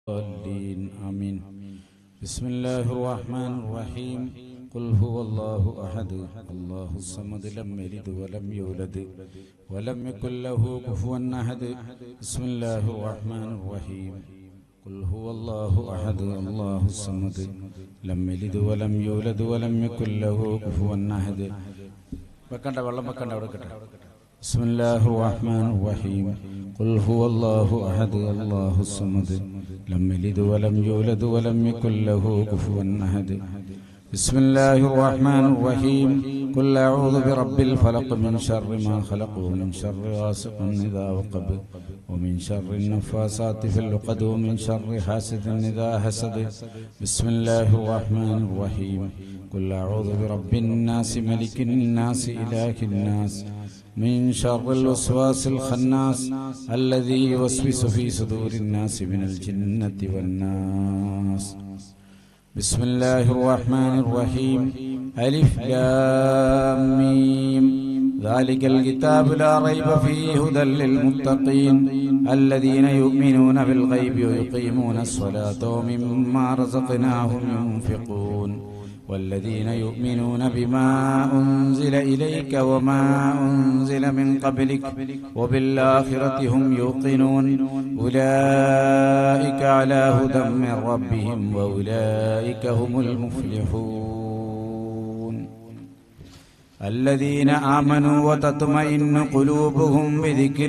الضالين آمين بسم الله الرحمن الرحيم قل هو الله أحد الله الصمد لم يلد ولم يولد ولم يكن له كفوا أحد بسم الله الرحمن الرحيم قل هو الله أحد الله الصمد لم يلد ولم يولد ولم يكن له كفوا أحد വെക്കണ്ട വെള്ളം വെക്കണ്ട അവിടെ വെക്കട്ടെ بسم الله الرحمن الرحيم قل هو الله أحد الله الصمد لم يلد ولم يولد ولم يكن له كفوا أحد بسم الله الرحمن الرحيم قل أعوذ برب الفلق من شر ما خلق ومن شر غاسق إذا وقب ومن شر النفاسات في العقد ومن شر حاسد إذا حسد بسم الله الرحمن الرحيم قل أعوذ برب الناس ملك الناس إله الناس من شر الوسواس الخناس الذي يوسوس في صدور الناس من الجنة والناس بسم الله الرحمن الرحيم ألف لام ميم ذلك الكتاب لا ريب فيه هدى للمتقين الذين يؤمنون بالغيب ويقيمون الصلاة ومما رزقناهم ينفقون والذين يؤمنون بما أنزل إليك وما أنزل من قبلك وبالآخرة هم يوقنون أولئك على هدى من ربهم وأولئك هم المفلحون الذين آمنوا وتطمئن قلوبهم بذكر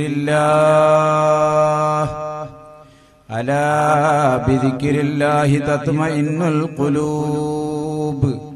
الله ألا بذكر الله تطمئن القلوب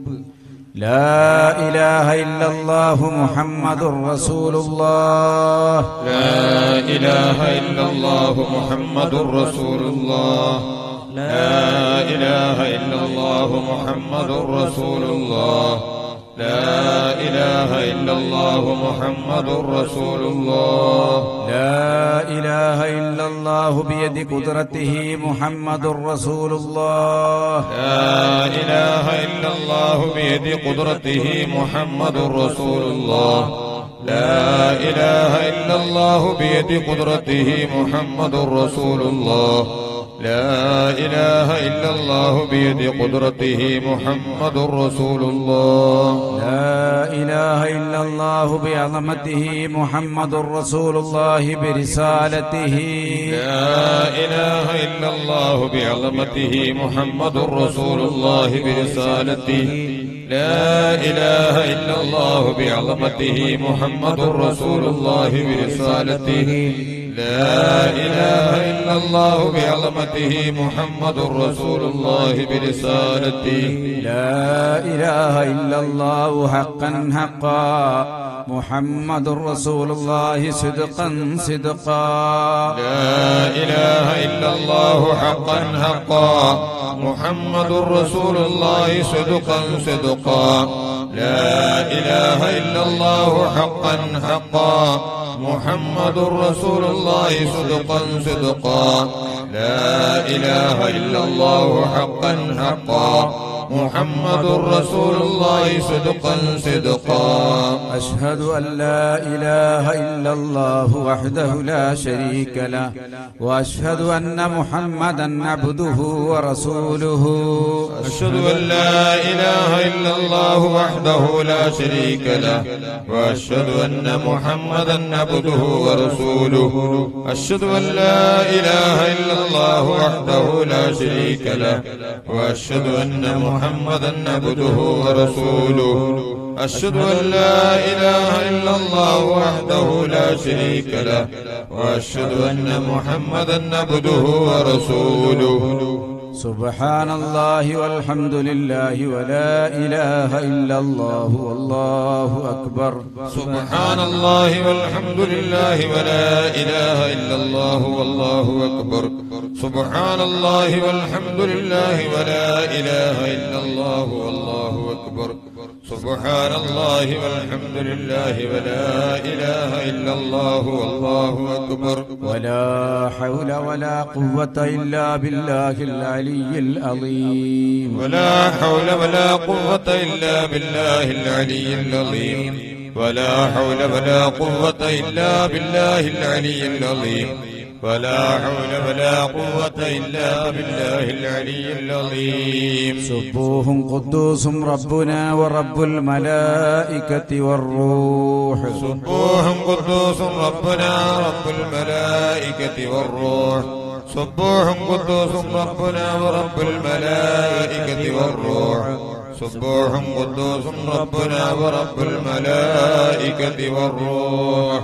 لا إله إلا الله محمد رسول الله لا إله إلا الله محمد رسول الله لا إله إلا الله محمد رسول الله لا إله إلا الله محمد رسول الله لا إله إلا الله بيد قدرته محمد رسول الله لا إله إلا الله بيد قدرته محمد رسول الله لا إله إلا الله بيد قدرته محمد رسول الله لا إله إلا الله بيد قدرته محمد رسول الله لا إله إلا الله بعظمته محمد رسول الله برسالته لا إله إلا الله بعظمته محمد رسول الله برسالته لا إله إلا الله بعظمته محمد رسول الله برسالته لا إله إلا الله بعظمته محمد رسول الله برسالته لا إله إلا الله حقا حقا محمد رسول الله صدقا صدقا لا إله إلا الله حقا حقا محمد رسول الله صدقا صدقا لا إله إلا الله حقا حقا محمد رسول الله صدقا صدقا لا إله إلا الله حقا حقا محمد رسول الله صدقا صدقا أشهد أن لا إله إلا الله وحده لا شريك له وأشهد أن محمدا عبده ورسوله أشهد أن لا إله إلا الله وحده لا شريك له وأشهد أن محمدا عبده ورسوله أشهد أن لا إله إلا الله وحده لا شريك له وأشهد أن محمدا عبده ورسوله أشهد أن لا إله إلا الله وحده لا شريك له وأشهد أن محمدا عبده ورسوله سبحان الله والحمد لله ولا إله إلا الله والله أكبر سبحان الله والحمد لله ولا إله إلا الله والله أكبر سبحان الله والحمد لله ولا إله إلا الله والله أكبر سبحان الله والحمد لله ولا إله إلا الله والله أكبر ولا حول ولا قوة إلا بالله العلي العظيم ولا حول ولا قوة إلا بالله العلي العظيم ولا حول ولا قوة إلا بالله العلي العظيم ولا حول ولا قوة إلا بالله العلي العظيم سبوح قدوس ربنا ورب الملائكة والروح سبوح قدوس ربنا رب الملائكة والروح سبوح قدوس ربنا ورب الملائكة والروح سبوح قدوس ربنا ورب الملائكة والروح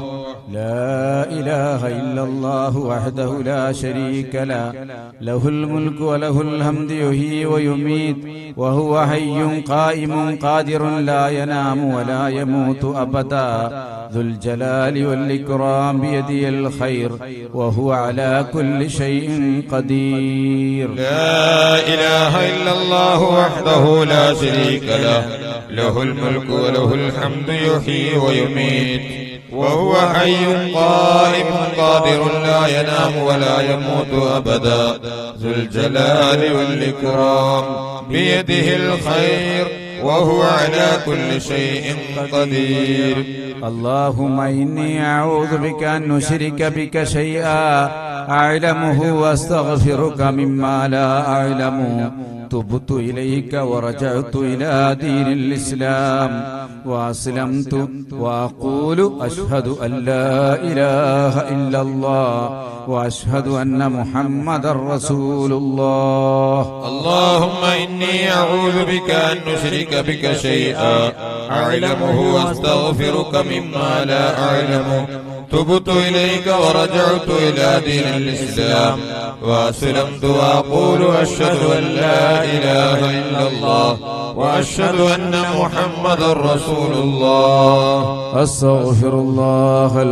لا إله إلا الله وحده لا شريك له له الملك وله الحمد يحيي ويميت وهو حي قائم قادر لا ينام ولا يموت أبدا ذو الجلال والإكرام بيده الخير وهو على كل شيء قدير لا إله إلا الله وحده لا شريك له له الملك وله الحمد يحيي ويميت وهو حي قائم قادر لا ينام ولا يموت أبدا ذو الجلال والإكرام بيده الخير وهو على كل شيء قدير اللهم إني أعوذ بك أن نشرك بك شيئا أعلمه وأستغفرك مما لا أعلم تبت إليك ورجعت إلى دين الإسلام وأسلمت وأقول أشهد أن لا إله إلا الله وأشهد أن محمد رسول الله اللهم إني أعوذ بك أن نشرك بك شيئا أعلمه وأستغفرك مما لا أعلم تبت إليك ورجعت إلى دين الإسلام وأسلمت وأقول أشهد أن لا إله إلا الله وأشهد أن محمد رسول الله أستغفر الله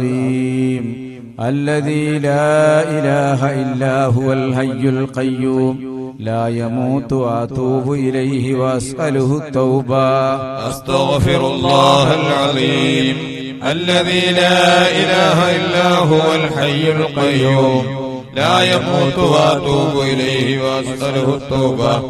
العظيم الذي لا إله إلا هو الحي القيوم لا يموت وأتوب إليه وأسأله التوبة أستغفر الله العظيم الذي لا إله إلا هو الحي القيوم لا يموت وأتوب إليه وأسأله التوبة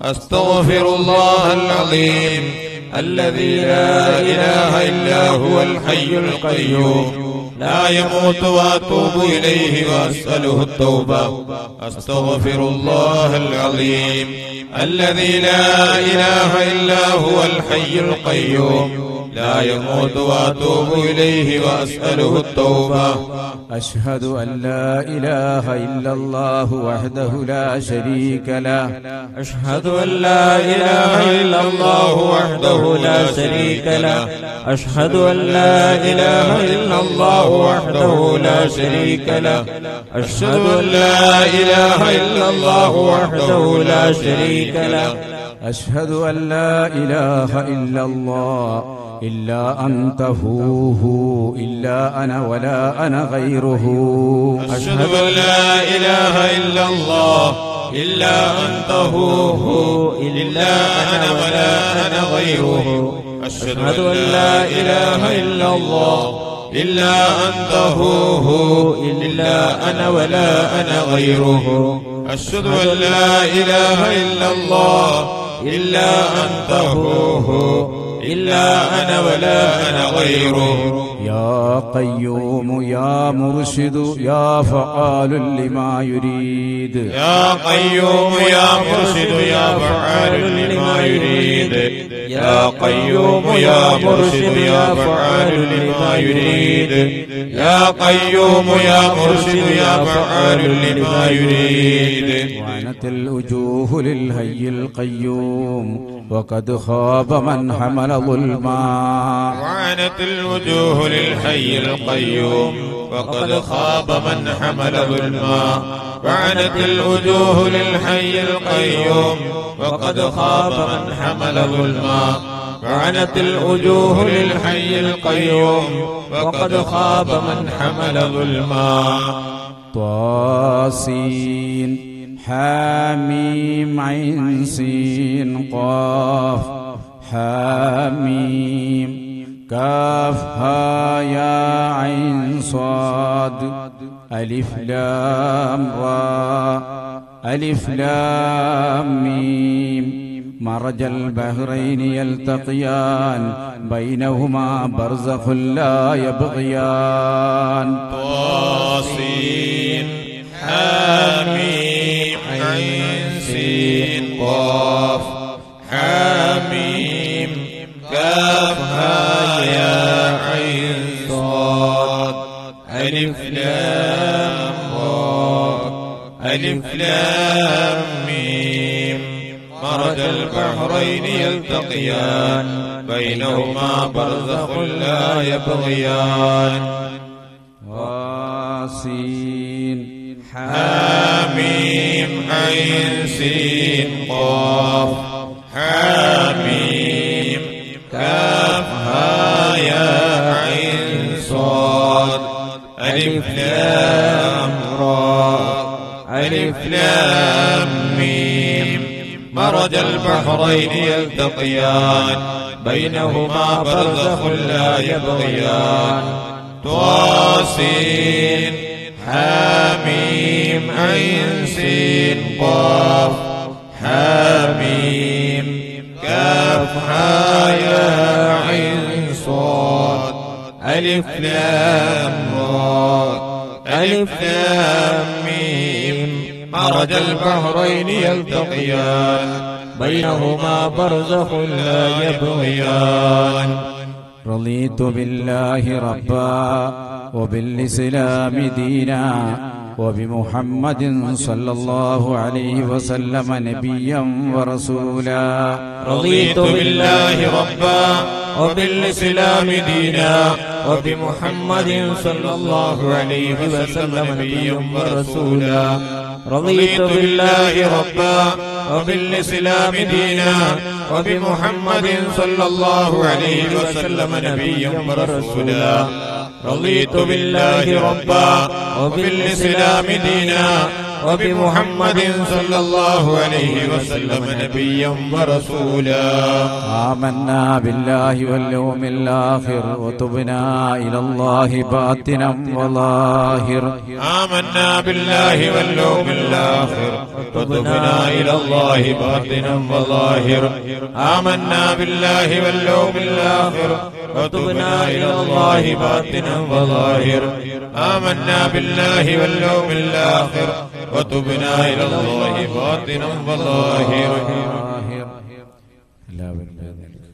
أستغفر الله العظيم الذي لا إله إلا هو الحي القيوم لا يموت وأتوب إليه وأسأله التوبة أستغفر الله العظيم الذي لا إله إلا هو الحي القيوم لا يموت وأتوب إليه وأسأله التوبة أشهد أن لا إله إلا الله وحده لا شريك له أشهد أن لا إله إلا الله وحده لا شريك له أشهد أن لا إله إلا الله وحده لا شريك له أشهد أن لا إله إلا الله وحده لا شريك له أشهد أن لا إله إلا الله إلا أنت هو هو إلا أنا ولا أنا غيره أشهد أن لا إله إلا الله إلا أنت هو هو إلا أنا ولا أنا غيره أشهد أن لا إله إلا الله إلا أنت هو هو إلا أنا ولا أنا غيره أشهد أن لا إله إلا الله إلا أنت هو هو إلا أنا ولا أنا غيره يا قيوم يا مرشد يا فعال لما يريد يا قيوم يا مرشد يا فعال لما يريد يا قيوم يا مرشد يا فعال لما يريد يا قيوم يا مرشد يا فعال لما يريد وعنت الوجوه للهي القيوم وقد خاب من حمل ظلما وعنت الوجوه للحي القيوم وقد خاب من حمل ظلما وعنت الوجوه للحي القيوم وقد خاب من حمل ظلما وعنت الوجوه للحي القيوم وقد خاب من حمل ظلما طاسين حاميم عين سين قاف حاميم كاف ها يا عين صاد ألف لام را ألف لام ميم مرج البحرين يلتقيان بينهما برزخ لا يبغيان طاسين حميم عين سين قاف حميم كاف ها يا عين صاد ألف لام را ألف لام ميم مرج البحرين يلتقيان بينهما برزخ لا يبغيان واسين حميم عين سين قاف حميم كاف ها يا عين صاد ألف لام را ألف لام ميم مرج البحرين يلتقيان بينهما برزخ لا يبغيان طاسين حميم عين سين قاف حميم كاف يا عين صاد ألف لام را ألف لام ميم مرج البحرين يلتقيان بينهما برزخ لا يبغيان رضيت بالله ربا وبالإسلام دينا وبمحمد صلى الله عليه وسلم نبيا ورسولا رضيت بالله ربا وبالإسلام دينا وبمحمد صلى الله عليه وسلم نبيا ورسولا رضيت بالله ربا وبالإسلام دينا وبمحمد صلى الله عليه وسلم نبيا ورسولا رضيت بالله ربا وبالإسلام دينا وبمحمد صلى الله عليه وسلم نبيا ورسولا آمنا بالله واليوم الآخر وتبنا إلى الله باطنا وظاهر آمنا بالله واليوم الآخر وتبنا إلى الله باطنا وظاهر آمنا بالله واليوم الآخر وتبنا إلى الله باطنا وظاهر آمنا بالله واليوم الآخر وتبنا إلى الله باطنا وظاهر എല്ലാവരും എഴുന്നേൽക്കുക.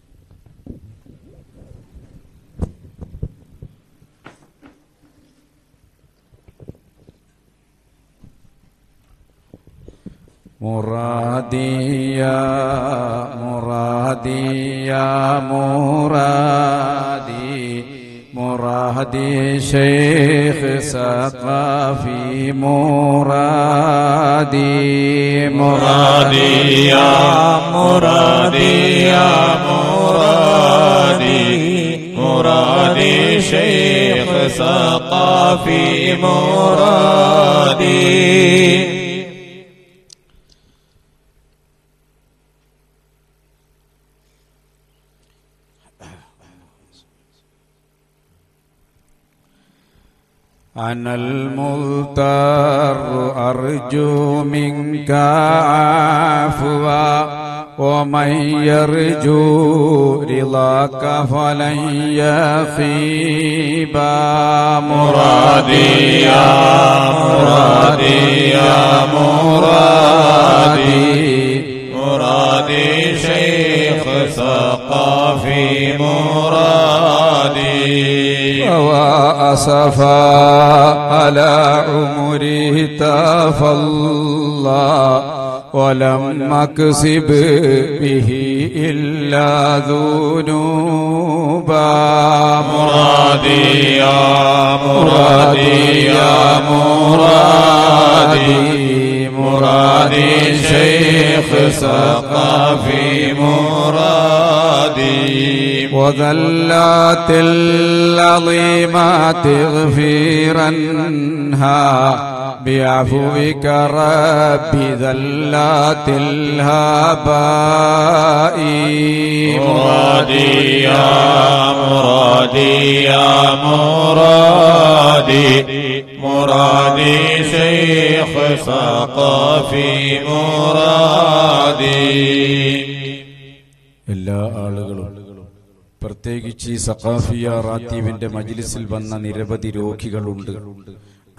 مرادي يا مرادي يا مرادي مرادي شيخ سقافي مرادي مرادي يا مرادي يا مرادي مرادي شيخ ثقافي مرادي أنا المضطر أرجو منك عفوا ومن يرجو رضاك فلن يخيبا مرادي يا مرادي يا مرادي مرادي شيخ ثقافي مرادي وأسفا على عمري تفضى ولم أكسب به إلا ذنوبا مرادي يا مرادي يا مرادي مرادي شيخ ثقافي مرادي وذلات العظيمات اغفرنها بعفوك ربي ذلات الهباء مرادي يا مرادي يا مرادي مرادي شيخ ثقافي مرادي എല്ലാ ആളുകളും പ്രത്യേകിച്ച് ഈ സഖാഫിയ റാത്തീവിന്റെ മജ്ലിസിൽ വന്ന നിരവധി രോഗികളുണ്ട്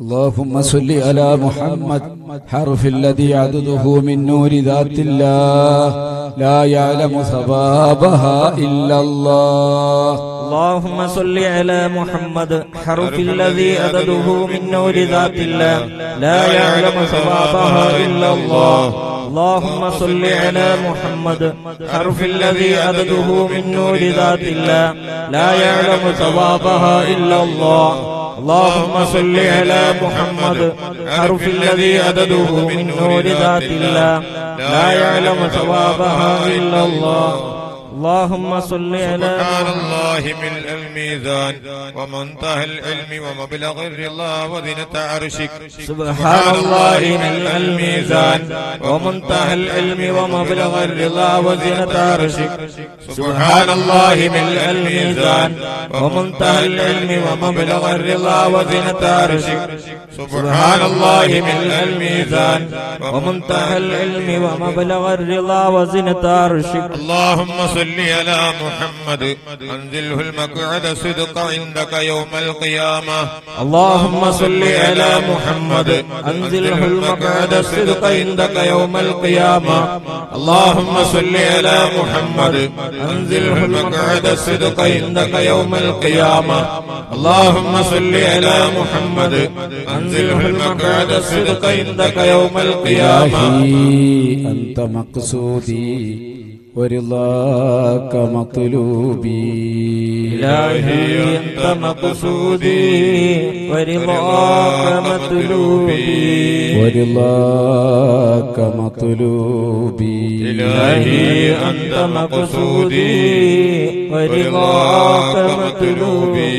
اللهم صل على محمد حرف الذي عدده من نور ذات الله لا يعلم ثوابها إلا الله اللهم صل على محمد حرف الذي عدده من نور ذات الله لا يعلم ثوابها إلا الله اللهم صل على محمد حرف الذي عدده من نور ذات الله لا يعلم ثوابها إلا الله اللهم صل على محمد حرف الذي عدده من نور ذات الله لا يعلم ثوابها إلا الله اللهم صل على سبحان الله ملء الميزان ومنتهى العلم ومبلغ الرضا وزنة عرشك سبحان الله ملء الميزان ومنتهى العلم ومبلغ الرضا وزنة عرشك سبحان الله ملء الميزان ومنتهى العلم ومبلغ الرضا وزنة عرشك سبحان الله ملء الميزان ومنتهى العلم ومبلغ الرضا وزنة عرشك اللهم صل على محمد انزله المقعد صدق عندك يوم القيامة اللهم صل على محمد انزله المقعد الصدق عندك يوم القيامة اللهم صل على محمد انزله المقعد الصدق عندك يوم القيامة اللهم صل على محمد انزله المقعد الصدق عندك يوم القيامة إلهي أنت مقصودي ورضاك مطلوبي إلهي أنت مقصودي ورضاك مطلوبي ورضاك مطلوبي إلهي أنت مقصودي ورضاك مطلوبي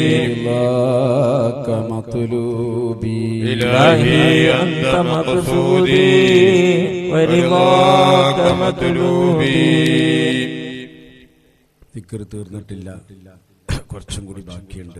ورضاك مطلوبي إلهي أنت مقصودي ورضاك مطلوبي ദിക്കർ തീർന്നിട്ടില്ല കുറച്ചും കൂടി ബാക്കിയുണ്ട്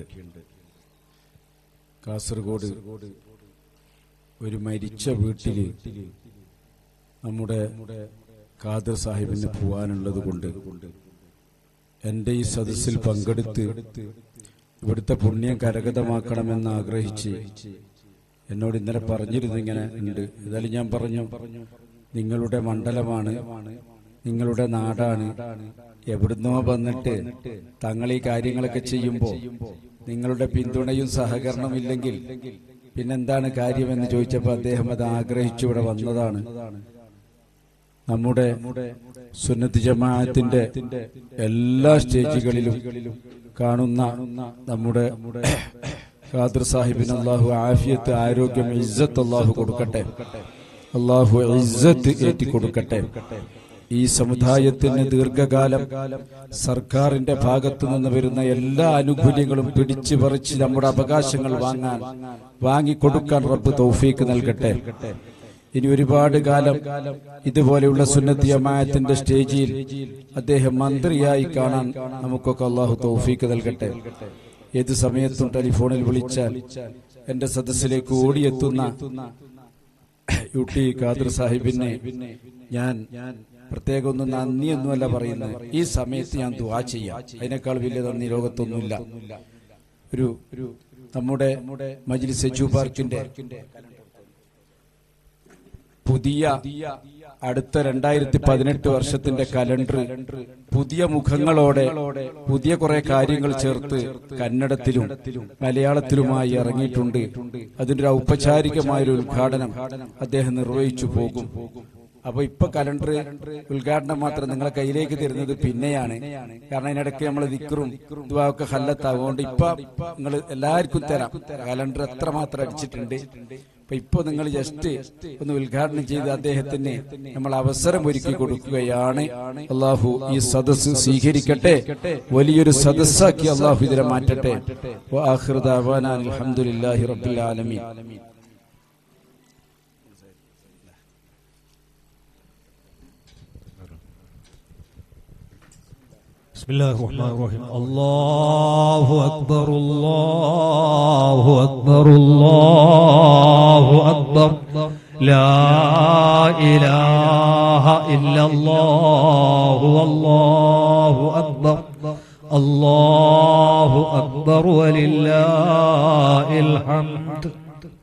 കാസർഗോഡ് ഒരു മരിച്ച വീട്ടില് നമ്മുടെ ഖാദർ സാഹിബിന് പോവാനുള്ളത് കൊണ്ട് എന്റെ ഈ സദസ്സിൽ പങ്കെടുത്ത് ഇവിടുത്തെ പുണ്യം കരഗതമാക്കണമെന്ന് ആഗ്രഹിച്ച് എന്നോട് ഇന്നലെ പറഞ്ഞിരുന്നു ഇങ്ങനെ ഉണ്ട് ഏതായാലും ഞാൻ പറഞ്ഞു നിങ്ങളുടെ മണ്ഡലമാണ് നിങ്ങളുടെ നാടാണ് എവിടുന്നോ വന്നിട്ട് തങ്ങൾ ഈ കാര്യങ്ങളൊക്കെ ചെയ്യുമ്പോൾ നിങ്ങളുടെ പിന്തുണയും സഹകരണവും ഇല്ലെങ്കിൽ പിന്നെന്താണ് കാര്യമെന്ന് ചോദിച്ചപ്പോൾ അദ്ദേഹം അത് ആഗ്രഹിച്ചു ഇവിടെ വന്നതാണ് നമ്മുടെ സുന്നത്ത് ജമാഅത്തിന്റെ എല്ലാ സ്റ്റേജുകളിലും കാണുന്ന നമ്മുടെ ഖാദർ സാഹിബിന് അള്ളാഹു ആഫിയത്ത് ആരോഗ്യം ഇസ്സത്ത് അള്ളാഹു കൊടുക്കട്ടെ അള്ളാഹു ഇസ്സത്ത് ഏറ്റി കൊടുക്കട്ടെ ഈ സമുദായത്തിന് ദീർഘകാലം സർക്കാരിന്റെ ഭാഗത്തു നിന്ന് വരുന്ന എല്ലാ ആനുകൂല്യങ്ങളും പിടിച്ചു പറിച്ച് നമ്മുടെ അവകാശങ്ങൾ വാങ്ങാൻ വാങ്ങിക്കൊടുക്കാൻ റബ്ബ് തൗഫീക്ക് നൽകട്ടെ ഇനി ഒരുപാട് കാലം ഇതുപോലെയുള്ള സുന്നത്തി ജമാഅത്തിന്റെ സ്റ്റേജിൽ അദ്ദേഹം മന്ത്രിയായി കാണാൻ നമുക്കൊക്കെ അള്ളാഹു തൗഫീക്ക് നൽകട്ടെ ഏത് സമയത്തും ടെലിഫോണിൽ വിളിച്ചാൽ എന്റെ സദസ്സിലേക്ക് ഓടിയെത്തുന്ന യു ടി ഖാദർ സാഹിബിനെ ഞാൻ പ്രത്യേകം ഒന്നും നന്ദിയൊന്നുമല്ല പറയുന്നത് ഈ സമയത്ത് ഞാൻ ദുആ ചെയ്യാം അതിനേക്കാൾ വലിയ നന്ദി ലോകത്തൊന്നുമില്ല ഒരു നമ്മുടെ മജ്ലിസ് എജു പാർക്കിന്റെ പുതിയ അടുത്ത രണ്ടായിരത്തി പതിനെട്ട് വർഷത്തിന്റെ കലണ്ടർ പുതിയ മുഖങ്ങളോടെ പുതിയ കുറെ കാര്യങ്ങൾ ചേർത്ത് കന്നഡത്തിലും മലയാളത്തിലുമായി ഇറങ്ങിയിട്ടുണ്ട് അതിന്റെ ഒരു ഔപചാരികമായ ഒരു ഉദ്ഘാടനം അദ്ദേഹം നിർവഹിച്ചു പോകും അപ്പൊ ഇപ്പൊ കലണ്ടർ ഉദ്ഘാടനം മാത്രം നിങ്ങളെ കയ്യിലേക്ക് തരുന്നത് പിന്നെയാണ് കാരണം അതിനിടയ്ക്ക് നമ്മൾ ദിക്കറും ഇതുവൊക്കെ ഹല്ലത്താവും അതുകൊണ്ട് ഇപ്പൊ നിങ്ങൾ എല്ലാവർക്കും തരാം കലണ്ടർ എത്ര മാത്രം അടിച്ചിട്ടുണ്ട് അപ്പൊ ഇപ്പൊ നിങ്ങൾ ജസ്റ്റ് ഒന്ന് ഉദ്ഘാടനം ചെയ്ത് അദ്ദേഹത്തിന് നമ്മൾ അവസരം ഒരുക്കി കൊടുക്കുകയാണ് അള്ളാഹു ഈ സദസ്സ് സ്വീകരിക്കട്ടെ വലിയൊരു സദസ്സാക്കി അള്ളാഹു ഇതിനെ മാറ്റട്ടെ അലഹമുല്ലാഹി റബ്ബിൽ ആലമീൻ بسم الله الرحمن الرحيم الله أكبر الله أكبر الله أكبر لا إله إلا الله والله أكبر الله أكبر ولله الحمد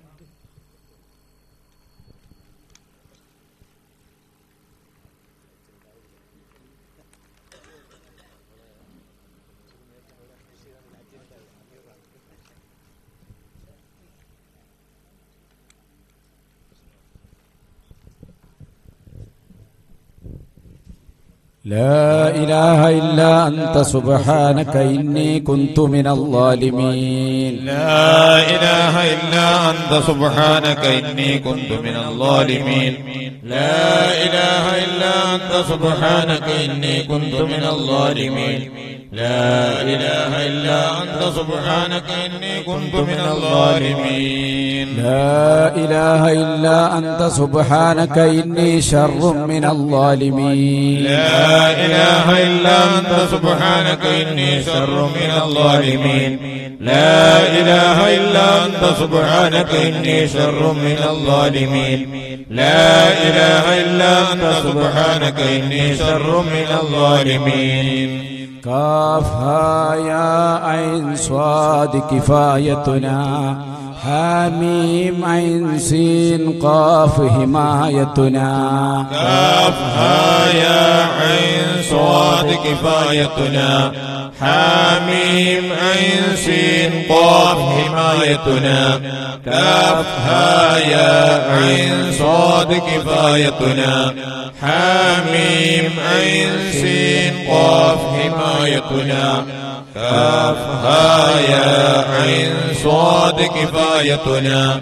لا إله إلا أنت سبحانك إني كنت من الظالمين لا إله إلا أنت سبحانك إني كنت من الظالمين لا إله إلا أنت سبحانك إني كنت من الظالمين لا إله إلا أنت سبحانك إني كنت من الظالمين لا إله إلا أنت سبحانك إني شر من الظالمين لا إله إلا أنت سبحانك إني شر من الظالمين لا إله إلا أنت سبحانك إني شر من الظالمين لا إله إلا أنت سبحانك إني شر من الظالمين كافها يا عين صاد كفايتنا حميم عين سين قاف حمايتنا كافها يا عين صاد كفايتنا حاميم عين سين قاف حمايتنا كافها يا عين صاد كفايتنا حاميم عين سين قاف حمايتنا كافها يا عين صاد كفايتنا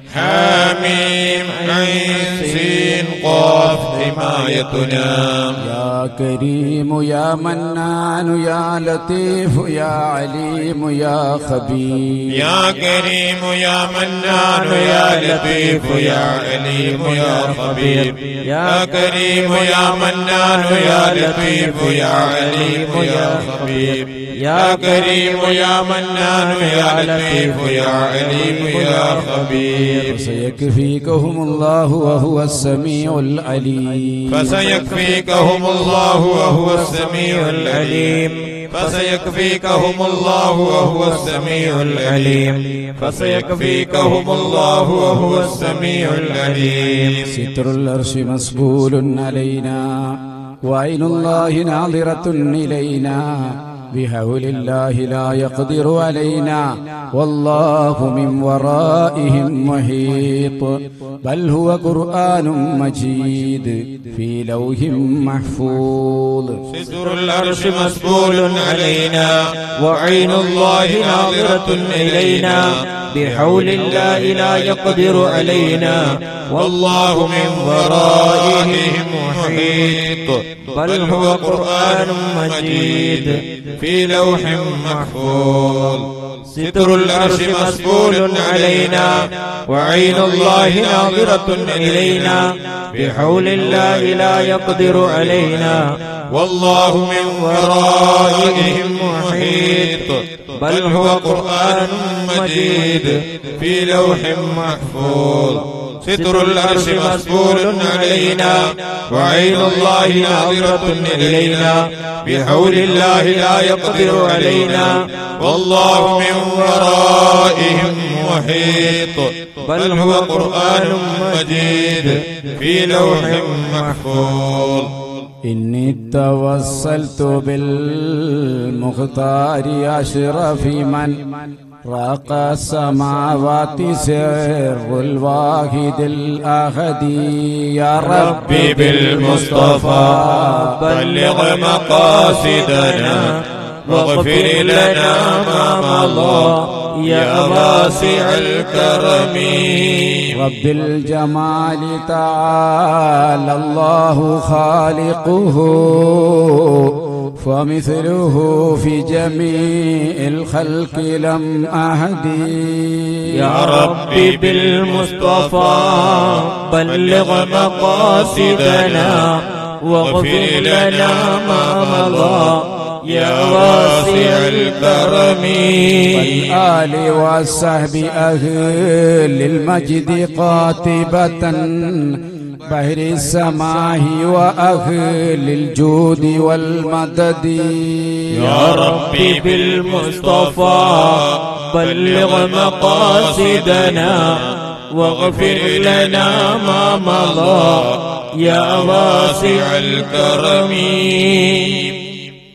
حاميم عين سين قاف حمايتنا يا كريم يا منان يا لطيف يا عليم يا خبير يا كريم يا منان يا لطيف يا عليم يا خبير يا كريم يا منان يا لطيف يا عليم يا خبير يا كريم يا منان يا لطيف يا عليم يا خبير فسيكفيكهم الله وهو السميع العليم فسيكفيكهم الله وهو السميع العليم فسيكفيكهم الله وهو السميع العليم فسيكفيكهم الله وهو السميع العليم ستر العرش مسبول علينا وعين الله ناظرة إلينا بحول الله لا يقدر علينا والله من ورائهم محيط بل هو قرآن مجيد في لوح محفوظ ستر العرش مسبول علينا وعين الله ناظرة إلينا بحول الله لا يقدر علينا والله من ورائهم محيط بل هو قرآن مجيد في لوح محفوظ ستر العرش مسبول علينا وعين الله ناظرة إلينا بحول الله لا يقدر علينا والله من ورائهم محيط بل هو قرآن مجيد في لوح محفوظ ستر العرش مسبول علينا وعين الله ناظرة إلينا بحول الله لا يقدر علينا والله من ورائهم محيط بل هو قرآن مجيد في لوح محفوظ إني توسلت بالمختار أشرف من راق السماوات سر الواحد الأحد يا ربي بالمصطفى بلغ مقاصدنا واغفر لنا ما مضى يا واسع الكرم رب الجمال تعالى الله خالقه فمثله في جميع الخلق لم أهدي يا ربي بالمصطفى بلغ مقاصدنا واغفر لنا ما مضى يا واسع الكرم والآل والصحب أهل المجد قاتبة بهر السماء وأهل الجود والمدد يا ربي بالمصطفى بلغ مقاصدنا واغفر لنا ما مضى يا واسع الكرم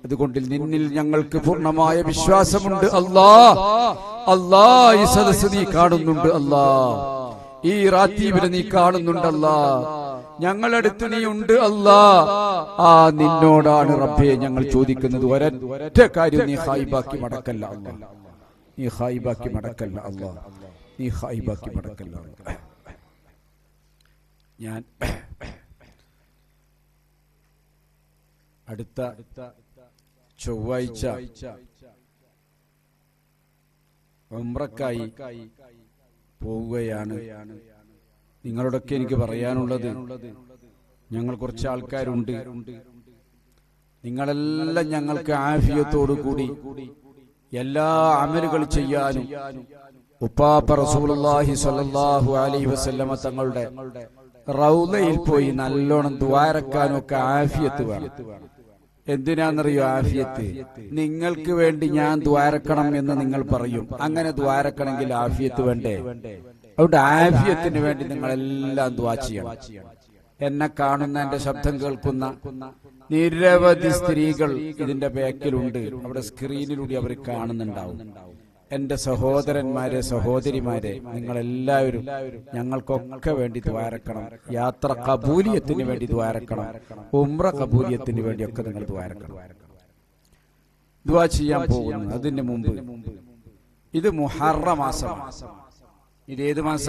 അതുകൊണ്ട് നിന്നിൽ ഞങ്ങൾക്ക് പൂർണ്ണമായ വിശ്വാസമുണ്ട് അല്ലാ അല്ലാ ഈ സദസ് നീ കാണുന്നുണ്ട് അല്ലാ ഈ റാത്തീബിനെ നീ കാണുന്നുണ്ടല്ലാ ഞങ്ങളടുത്ത് നീ ഉണ്ട് അല്ലാ ആ നിന്നോടാണ് റബ്ബെ ഞങ്ങൾ ചോദിക്കുന്നത് ഒരൊറ്റ കാര്യം നീ ഹായിബാക്കി മടക്കല്ല അല്ലാ നീ ഹായിബാക്കി മടക്കല്ല അല്ലാ നീ ഹായിബാക്കി മടക്കല്ല അല്ലാ. ഞാൻ അടുത്ത ചൊവ്വാഴ്ച ഉംറക്കായി പോവുകയാണ് നിങ്ങളോടൊക്കെ എനിക്ക് പറയാനുള്ളത് ഞങ്ങൾ കുറച്ച് ആൾക്കാരുണ്ട് നിങ്ങളെല്ലാം ഞങ്ങൾക്ക് ആഫിയത്തോടു കൂടി എല്ലാ അമലുകൾ ചെയ്യാനും ഉപ്പാപ്പ റസൂലുള്ളാഹി സ്വല്ലല്ലാഹു അലൈഹി വസല്ലമ തങ്ങളുടെ റൗലയിൽ പോയി നല്ലോണം ദ്വാരക്കാനും ഒക്കെ ആഫിയത്ത് വേണം എന്തിനാന്നറിയോ ആഫിയത്ത് നിങ്ങൾക്ക് വേണ്ടി ഞാൻ ദ്വാരക്കണം എന്ന് നിങ്ങൾ പറയും അങ്ങനെ ദ്വാരക്കണമെങ്കിൽ ആഫിയത്ത് വേണ്ടേ അതുകൊണ്ട് ആഫിയത്തിന് വേണ്ടി നിങ്ങൾ എല്ലാം ദ്വാ ചെയ്യണം എന്നെ കാണുന്ന എന്റെ ശബ്ദം കേൾക്കുന്ന നിരവധി സ്ത്രീകൾ ഇതിന്റെ ബാക്കിലുണ്ട് അവിടെ സ്ക്രീനിലൂടെ അവർ കാണുന്നുണ്ടാവും എന്റെ സഹോദരന്മാരെ സഹോദരിമാരെ നിങ്ങൾ എല്ലാവരും ഞങ്ങൾക്കൊക്കെ വേണ്ടി ദ്വാരക്കണം യാത്ര കബൂലിയത്തിന് വേണ്ടി ദ്വാരക്കണം ഉമ്ര കബൂലിയത്തിന് വേണ്ടിയൊക്കെ നിങ്ങൾ ദ്വാരക്കണം ദ്വാ ചെയ്യാൻ പോകുന്നു അതിന് മുമ്പ് ഇത് മുഹറ മാസമാണ് ഇത് ഏത് മാസ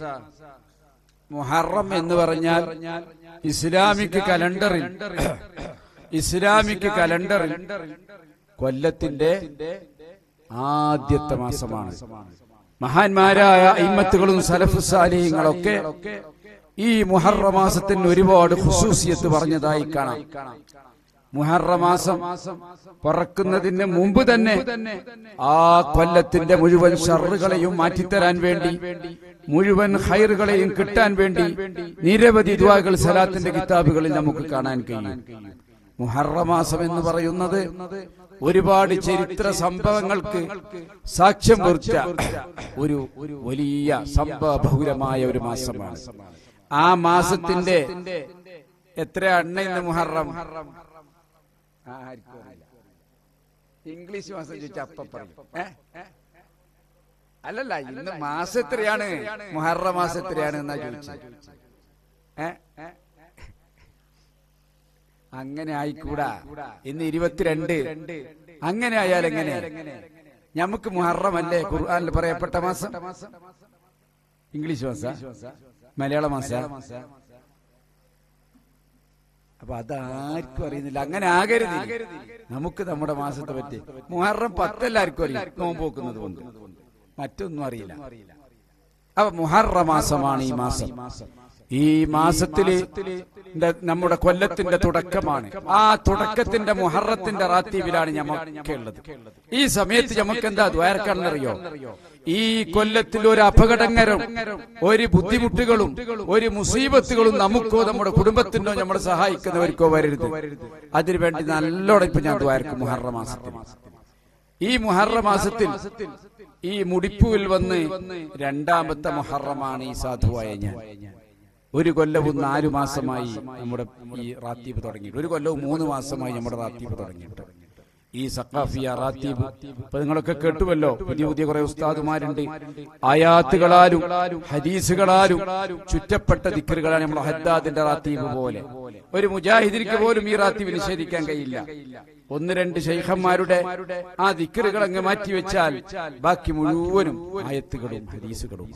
മുഹറം എന്ന് പറഞ്ഞാൽ ഇസ്ലാമിക് കലണ്ടറിൽ ഇസ്ലാമിക് കലണ്ടറിൽ കൊല്ലത്തിന്റെ ആദ്യത്തെ മാസമാണ് മഹാന്മാരായ ഇമ്മത്തുകളും സലഫ് സാലിഹ്യങ്ങളൊക്കെ ഈ മുഹറ മാസത്തിന് ഒരുപാട് ഖുസൂസിയത്ത് പറഞ്ഞതായി കാണാം മുഹറ മാസം പറക്കുന്നതിന് മുമ്പ് തന്നെ ആ കൊല്ലത്തിന്റെ മുഴുവൻ ഷറുകളെയും മാറ്റിത്തരാൻ വേണ്ടി മുഴുവൻ ഹൈറുകളെയും കിട്ടാൻ വേണ്ടി നിരവധി ദ്വാകൾ സലാത്തിന്റെ കിതാബുകളിൽ നമുക്ക് കാണാൻ കഴിയും മുഹറ മാസം എന്ന് പറയുന്നത് ഒരുപാട് ചരിത്ര സംഭവങ്ങൾക്ക് സാക്ഷ്യം കുറിച്ച ഒരു വലിയ സംഭവ ബഹുലമായ ഒരു മാസമാണ് ആ മാസത്തിന്റെ എത്ര എണ്ണ ഇന്ന് മുഹറം ആർക്കും അറിയില്ല. ഇംഗ്ലീഷ് മാസം ചോദിച്ചാൽ അപ്പ പറയും ഏ? അല്ലല്ല ഇന്ന് മാസം എത്രയാണ് മുഹറ മാസം എത്രയാണ് എന്നാ ചോദിച്ചത് ഏ അങ്ങനെ ആയിക്കൂടാ ഇന്ന് ഇരുപത്തിരണ്ട് അങ്ങനെ ആയാൽ എങ്ങനെ നമുക്ക് മുഹറമല്ലേ ഖുർആനിൽ പറയപ്പെട്ട മാസം ഇംഗ്ലീഷ് മാസ മലയാള മാസ അപ്പൊ അതാർക്കും അറിയുന്നില്ല അങ്ങനെ ആകരുത് നമുക്ക് നമ്മുടെ മാസത്തെ പറ്റി മുഹറം പത്തെല്ലാവർക്കും അറിയാം നോമ്പ് നോക്കുന്നത് കൊണ്ട് മറ്റൊന്നും അറിയില്ല അപ്പൊ മുഹറ മാസമാണ് ഈ മാസം ഈ മാസത്തില് ന്റെ- നമ്മുടെ കൊല്ലത്തിന്റെ തുടക്കമാണ് ആ തുടക്കത്തിന്റെ മുഹറത്തിന്റെ റാത്തീവിലാണ് ഞമ്മക്ക് ഉള്ളത് ഈ സമയത്ത് നമുക്ക് എന്താ ദ്വാരക്കാണെന്നറിയോ ഈ കൊല്ലത്തിൽ ഒരു അപകടങ്ങരം ഒരു ബുദ്ധിമുട്ടുകളും ഒരു മുസീബത്തുകളും നമുക്കോ നമ്മുടെ കുടുംബത്തിനോ നമ്മളെ സഹായിക്കുന്നവർക്കോ വരരുത് അതിനുവേണ്ടി നല്ലോണം ഇപ്പൊ ഞാൻ ദ്വാരക്കും മുഹറ മാസത്തിൽ ഈ മുഹറ മാസത്തിൽ ഈ മുടിപ്പുവിൽ വന്ന് രണ്ടാമത്തെ മുഹറമാണ് ഈ സാധുവായ ഞാൻ ഒരു കൊല്ലവും നാലു മാസമായി നമ്മുടെ ഈ റാത്തീബ് തുടങ്ങിയിട്ട് ഒരു കൊല്ലവും മൂന്ന് മാസമായി നമ്മുടെ റാത്തീബ് തുടങ്ങിയിട്ട് ഈ സഖാഫിയ റാത്തീബ് ഇപ്പൊ നിങ്ങളൊക്കെ കേട്ടുവല്ലോ പുതിയ പുതിയ കുറെ ഉസ്താദുമാരുണ്ട് ആയാത്തുകളാലും ഹദീസുകളാലും ചുറ്റപ്പെട്ട ദിക്കറുകളാണ് നമ്മുടെ ഹദ്ദാദിന്റെ റാത്തീബ് പോലെ ഒരു മുജാഹിദിനിക്ക് പോലും ഈ റാത്തീബ് നിഷേധിക്കാൻ കഴിയില്ല ഒന്ന് രണ്ട് ശൈഖന്മാരുടെ ആ ദിക്കറുകൾ അങ്ങ് മാറ്റിവെച്ചാൽ ബാക്കി മുഴുവനും ആയത്തുകളും ഹദീസുകളും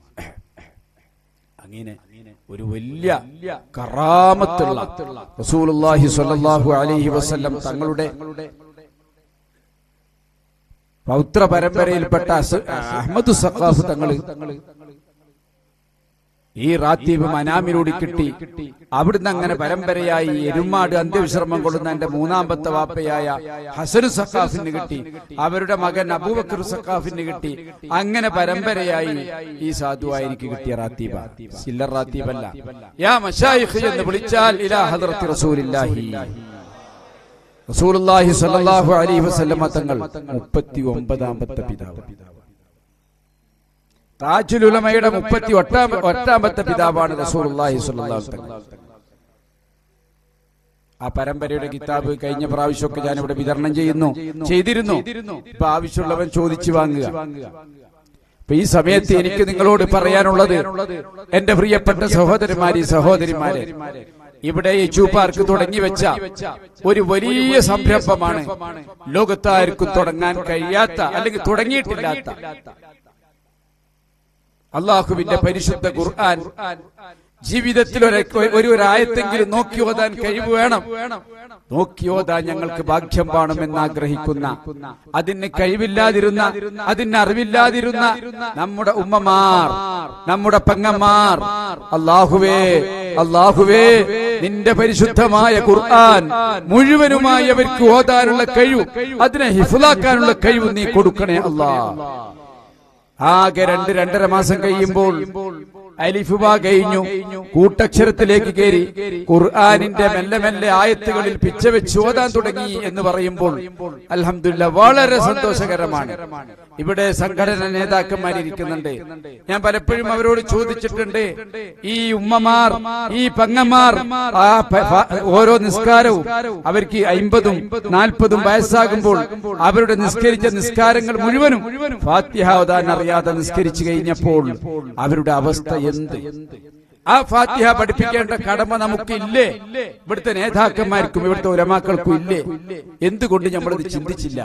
അങ്ങനെ ഒരു വലിയ കറാമത്തുള്ള റസൂലുള്ളാഹി സ്വല്ലല്ലാഹു അലൈഹി വസല്ലം തങ്ങളുടെ പൗത്ര പരമ്പരയിൽപ്പെട്ട അസ്- അഹ്മദ് സഖാഫ് തങ്ങള് ഈ റാത്തീബ് മനാമിലൂടെ കിട്ടി അവിടുന്ന് അങ്ങനെ പരമ്പരയായി എരുമാട് അന്ത്യവിശ്രമം കൊള്ളുന്ന എന്റെ മൂന്നാമത്തെ വാപ്പയായ ഹസനു സഖാഫിന് കിട്ടി അവരുടെ മകൻ അബൂബക്കർ സഖാഫിന് കിട്ടി അങ്ങനെ പരമ്പരയായി ഈ സാധുവായി എനിക്ക് കിട്ടിയ റാത്തീബ സില്ലർ റാത്തീബല്ല യാ മഷായിഖ് എന്ന് വിളിച്ചാൽ ഇലാ ഹദ്റത്തി റസൂലില്ലാഹി റസൂലുള്ളാഹി സ്വല്ലല്ലാഹു അലൈഹി വസല്ലമ തങ്ങൾ മുപ്പത്തി ഒമ്പതാമത്തെ പിതാവ് താജുൽ ഉലമയുടെ മുപ്പത്തി ഒട്ടാമ ഒട്ടാമത്തെ പിതാവാണ് റസൂലുള്ളാഹി സ്വല്ലല്ലാഹു അലൈഹി വസല്ലം ആ പരമ്പരയുടെ കിതാബ് കഴിഞ്ഞ പ്രാവശ്യമൊക്കെ ഞാൻ ഇവിടെ വിതരണം ചെയ്യുന്നു ചെയ്തിരുന്നു ഇപ്പൊ ആവശ്യമുള്ളവൻ ചോദിച്ചു വാങ്ങുക അപ്പൊ ഈ സമയത്ത് എനിക്ക് നിങ്ങളോട് പറയാനുള്ളത് എന്റെ പ്രിയപ്പെട്ട സഹോദരന്മാരെ സഹോദരിമാരെ ഇവിടെ യജു പാർക്ക് തുടങ്ങി വെച്ച ഒരു വലിയ സംരംഭമാണ് ലോകത്താർക്കും തുടങ്ങാൻ കഴിയാത്ത അല്ലെങ്കിൽ തുടങ്ങിയിട്ടില്ലാത്ത അള്ളാഹുവിന്റെ പരിശുദ്ധ ഖുർആൻ ജീവിതത്തിൽ ഒരു ഒരു ഒരായത്തെങ്കിലും നോക്കി ഓതാൻ കഴിവ് വേണം നോക്കി ഓതാൻ ഞങ്ങൾക്ക് ഭാഗ്യം വേണമെന്ന് ആഗ്രഹിക്കുന്ന അതിന് കഴിവില്ലാതിരുന്ന അതിന് അറിവില്ലാതിരുന്ന നമ്മുടെ ഉമ്മമാർ നമ്മുടെ പെങ്ങന്മാർ അള്ളാഹുവേ അള്ളാഹുവേ നിന്റെ പരിശുദ്ധമായ ഖുർആൻ മുഴുവനുമായി അവർക്ക് ഓതാനുള്ള കഴിവ് അതിനെ ഹിഫുലാക്കാനുള്ള കഴിവ് നീ കൊടുക്കണേ അല്ലാ ആകെ രണ്ട് രണ്ടര മാസം കഴിയുമ്പോൾ അലിഫുബ കഴിഞ്ഞു കൂട്ടക്ഷരത്തിലേക്ക് കയറി ഖുർആാനിന്റെ മെല്ലെ മെല്ലെ ആയത്തുകളിൽ പിച്ച വെച്ച് ഓതാൻ തുടങ്ങി എന്ന് പറയുമ്പോൾ അൽഹംദുലില്ലാ വളരെ സന്തോഷകരമാണ് ഇവിടെ സംഘടന നേതാക്കന്മാരിയ്ക്കുന്നുണ്ട് ഞാൻ പലപ്പോഴും അവരോട് ചോദിച്ചിട്ടുണ്ട് ഈ ഉമ്മമാർ ഈ പങ്ങന്മാർ ആ പ- ഫ- ഓരോ നിസ്കാരവും അവർക്ക് അയിമ്പതും നാൽപ്പതും വയസ്സാകുമ്പോൾ അവരുടെ നിസ്കരിച്ച നിസ്കാരങ്ങൾ മുഴുവനും ഫാത്തിഹ ഓതാൻ അറിയാതെ നിസ്കരിച്ചു കഴിഞ്ഞപ്പോൾ അവരുടെ അവസ്ഥ എന്ത് ആ ഫാത്തിഹ പഠിപ്പിക്കേണ്ട കടമ നമുക്കില്ലേ ഇവിടുത്തെ നേതാക്കന്മാർക്കും ഇവിടുത്തെ ഉലമാക്കൾക്കും ഇല്ലേ എന്തുകൊണ്ട് നമ്മളത് ചിന്തിച്ചില്ല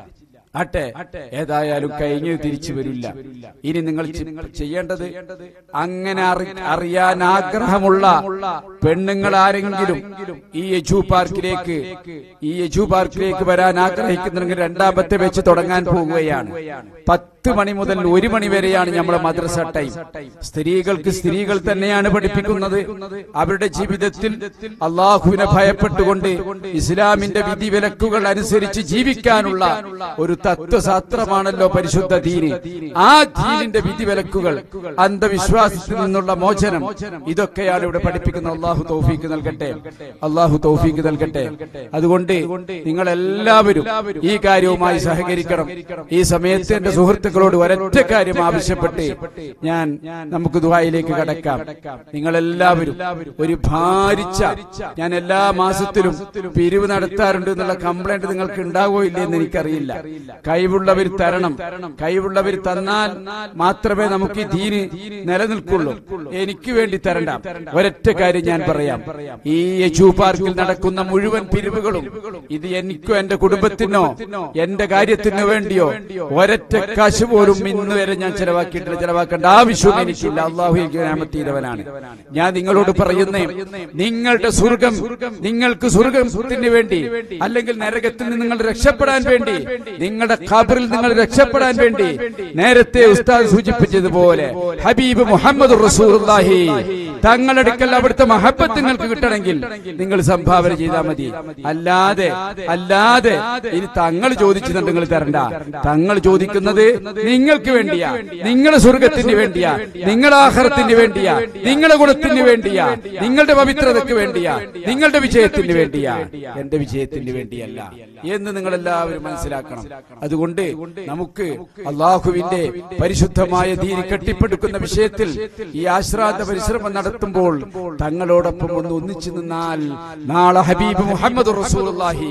ആട്ടെ ഏതായാലും കഴിഞ്ഞു തിരിച്ചു വരില്ല ഇനി നിങ്ങൾ ചി- ചെയ്യേണ്ടത് അങ്ങനെ അറി- അറിയാൻ ആഗ്രഹമുള്ള പെണ്ണുങ്ങൾ ആരെങ്കിലും ഈ യജു പാർക്കിലേക്ക് ഈ യജു പാർക്കിലേക്ക് വരാൻ ആഗ്രഹിക്കുന്നെങ്കിൽ രണ്ടാമത്തെ വെച്ച് തുടങ്ങാൻ പോകുകയാണ് പത്ത് മണി മുതൽ ഒരു മണി വരെയാണ് നമ്മളെ മദ്രസ ടൈം സ്ത്രീകൾക്ക് സ്ത്രീകൾ തന്നെയാണ് പഠിപ്പിക്കുന്നത് അവരുടെ ജീവിതത്തിൽ അള്ളാഹുവിനെ ഭയപ്പെട്ടുകൊണ്ട് ഇസ്ലാമിന്റെ വിധിവിലക്കുകൾ അനുസരിച്ച് ജീവിക്കാനുള്ള ഒരു തത്വശാസ്ത്രമാണല്ലോ പരിശുദ്ധ ദീന് ആ ദീനിന്റെ വിധിവിലക്കുകൾ അന്ധവിശ്വാസത്തിൽ നിന്നുള്ള മോചനം ഇതൊക്കെയാണ് ഇവിടെ പഠിപ്പിക്കുന്ന അള്ളാഹു തൗഫീക്ക് നൽകട്ടെ അള്ളാഹു തൗഫീക്ക് നൽകട്ടെ അതുകൊണ്ട് നിങ്ങൾ എല്ലാവരും ഈ കാര്യവുമായി സഹകരിക്കണം ഈ സമയത്ത് എന്റെ സുഹൃത്തുക്കളോട് ഒരൊറ്റ കാര്യം ആവശ്യപ്പെട്ട് ഞാൻ നമുക്ക് ദുബായിലേക്ക് കടക്കാം നിങ്ങൾ എല്ലാവരും ഒരു ഭാരിച്ച ഞാൻ എല്ലാ മാസത്തിലും പിരിവ് നടത്താറുണ്ട് എന്നുള്ള കംപ്ലൈന്റ് നിങ്ങൾക്ക് ഉണ്ടാവോ ഇല്ലേ എന്ന് എനിക്കറിയില്ല കഴിവുള്ളവർ തരണം കഴിവുള്ളവർ തന്നാൽ മാത്രമേ നമുക്ക് ഈ ദീന് നിലനിൽക്കുള്ളൂ എനിക്ക് വേണ്ടി തരണ്ട ഒരൊറ്റ കാര്യം ഞാൻ പറയാം ഈ യജു പാർക്കിൽ നടക്കുന്ന മുഴുവൻ പിരിവുകളും ഇത് എനിക്കോ എന്റെ കുടുംബത്തിനോ എന്റെ കാര്യത്തിനോ വേണ്ടിയോ ഒരൊറ്റ കാശ് പോലും ഇന്ന് വരെ ഞാൻ ചെലവാക്കിയിട്ടില്ല ചെലവാക്കേണ്ട ആവശ്യവും എനിക്കില്ല അള്ളാഹു എനിക്ക് ഞാമത്ത് ചെയ്തവനാണ് ഞാൻ നിങ്ങളോട് പറയുന്നേ നിങ്ങളുടെ സ്വർഗം നിങ്ങൾക്ക് സ്വർഗത്തിന് വേണ്ടി അല്ലെങ്കിൽ നരകത്തിൽ നിന്ന് നിങ്ങൾ രക്ഷപ്പെടാൻ വേണ്ടി നിങ്ങളുടെ ഖബറിൽ നിങ്ങൾ രക്ഷപ്പെടാൻ വേണ്ടി നേരത്തെ ഉസ്താദ് സൂചിപ്പിച്ചതുപോലെ ഹബീബ് മുഹമ്മദ് റസൂലുള്ളാഹി തങ്ങളടുക്കൽ അവിടുത്തെ മഹബത്ത് നിങ്ങൾക്ക് കിട്ടണമെങ്കിൽ നിങ്ങൾ സംഭാവന ചെയ്താൽ മതി അല്ലാതെ അല്ലാതെ ഇനി തങ്ങൾ ചോദിച്ചിട്ടുണ്ട് നിങ്ങൾ തരണ്ട തങ്ങൾ ചോദിക്കുന്നത് നിങ്ങൾക്ക് വേണ്ടിയാ നിങ്ങളുടെ സ്വർഗത്തിന് വേണ്ടിയാ നിങ്ങളുടെ ആഹാരത്തിന് വേണ്ടിയാ നിങ്ങളുടെ ഗുണത്തിന് വേണ്ടിയാ നിങ്ങളുടെ പവിത്രതയ്ക്ക് വേണ്ടിയാ നിങ്ങളുടെ വിജയത്തിന് വേണ്ടിയാ എന്റെ വിജയത്തിന് വേണ്ടിയല്ല എന്ന് നിങ്ങൾ എല്ലാവരും മനസ്സിലാക്കണം അതുകൊണ്ട് നമുക്ക് അള്ളാഹുവിന്റെ പരിശുദ്ധമായ ദീനി കെട്ടിപ്പടുക്കുന്ന വിഷയത്തിൽ ഈ ആശ്രാന്ത പരിശ്രമം നടത്തുമ്പോൾ തങ്ങളോടൊപ്പം ഒന്ന് ഒന്നിച്ചു നിന്നാൽ നാളെ ഹബീബ് മുഹമ്മദ് റസൂലുള്ളാഹി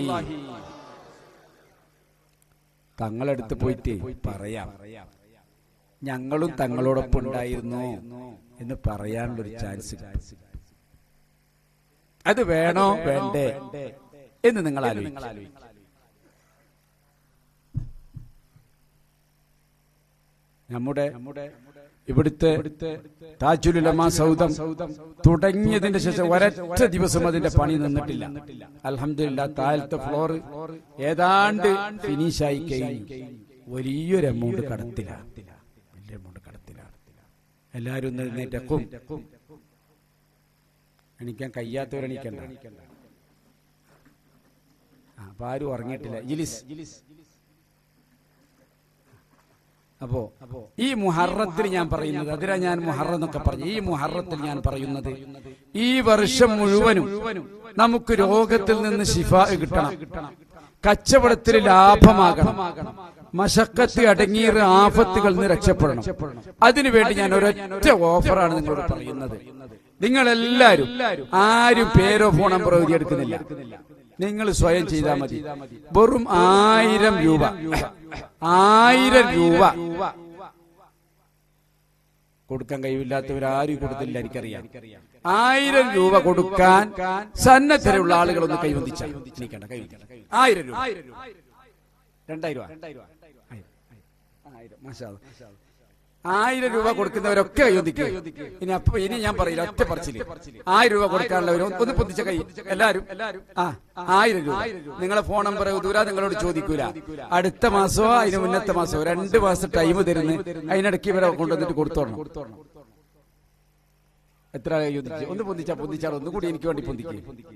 തങ്ങളടുത്ത് പോയിട്ട് പറയാം ഞങ്ങളും തങ്ങളോടൊപ്പം ഉണ്ടായിരുന്നു എന്ന് പറയാനുള്ളൊരു ചാൻസ് കിട്ടും. അത് വേണോ വേണ്ടേ എന്ന് നിങ്ങൾ ആലോചിക്കും നമ്മുടെ ഇവിടുത്തെ താജുലുലമ സൗദം തുടങ്ങിയതിന്റെ ശേഷം ഒരൊറ്റ ദിവസം അതിന്റെ പണി നിന്നിട്ടില്ല അൽഹംദുലില്ലാ താഴത്തെ ഫ്ലോർ ഏതാണ്ട് ഫിനിഷായി കഴിഞ്ഞു വലിയൊരു എമൗണ്ട് കടത്തില്ല വലിയ എമൗണ്ട് കടത്തില്ല എല്ലാരും ഒന്ന് എഴുന്നേറ്റക്കും എണിക്കാൻ കഴിയാത്തവരെണിക്കണ്ട ആ, അപ്പൊ ആരും ഉറങ്ങിയിട്ടില്ല ഇലിസ് അപ്പോ ഈ മുഹറത്തിൽ ഞാൻ പറയുന്നത് അതിനാ ഞാൻ മുഹറം എന്നൊക്കെ പറഞ്ഞു ഈ മുഹറത്തിൽ ഞാൻ പറയുന്നത് ഈ വർഷം മുഴുവനും നമുക്ക് രോഗത്തിൽ നിന്ന് ശിഫ കിട്ടണം കച്ചവടത്തിൽ ലാഭമാകണം മശക്കത്ത് അടങ്ങിയ ആഫത്തുകളിൽ നിന്ന് രക്ഷപ്പെടണം അതിനുവേണ്ടി ഞാൻ ഒരൊറ്റ ഓഫറാണ് നിങ്ങളോട് പറയുന്നത് നിങ്ങൾ എല്ലാരും ആരും പേരോ ഫോൺ നമ്പറോ എഴുതിയെടുക്കുന്നില്ല നിങ്ങൾ സ്വയം ചെയ്താൽ മതി വെറും ആയിരം രൂപ ആയിരം രൂപ കൊടുക്കാൻ കഴിവില്ലാത്തവരാരും കൊടുത്തില്ല എനിക്കറിയാം ആയിരം രൂപ കൊടുക്കാൻ സന്നദ്ധരുള്ള ആളുകളൊന്ന് കൈവന്തിച്ച എനിക്കണ്ട കൈവന്തിക്കണം ആയിരം രൂപ രണ്ടായിരം രൂപ ആയിരം മാഷാ അല്ലാ. ആയിരം രൂപ കൊടുക്കുന്നവരൊക്കെ കൈവന്തിക്കുക ഇനി അപ്പൊ ഇനി ഞാൻ പറയില്ല ഒറ്റ പറച്ചില് ആയിരം രൂപ കൊടുക്കാനുള്ളവർ ഒന്ന് പൊതിച്ച കൈ എല്ലാരും ആ ആയിരം രൂപ നിങ്ങളെ ഫോൺ നമ്പർ ദൂര നിങ്ങളോട് ചോദിക്കൂല അടുത്ത മാസമോ അതിന് മുന്നത്തെ മാസമോ രണ്ട് മാസം ടൈം തരുന്നു അതിനിടയ്ക്ക് ഇവരെ കൊണ്ടുവന്നിട്ട് കൊടുത്തോണം എത്ര കൈവന്തിച്ച് ഒന്ന് പൊന്തിച്ചാ പൊന്തിച്ചാൽ ഒന്നും കൂടി എനിക്ക് വേണ്ടി പൊന്തിക്കും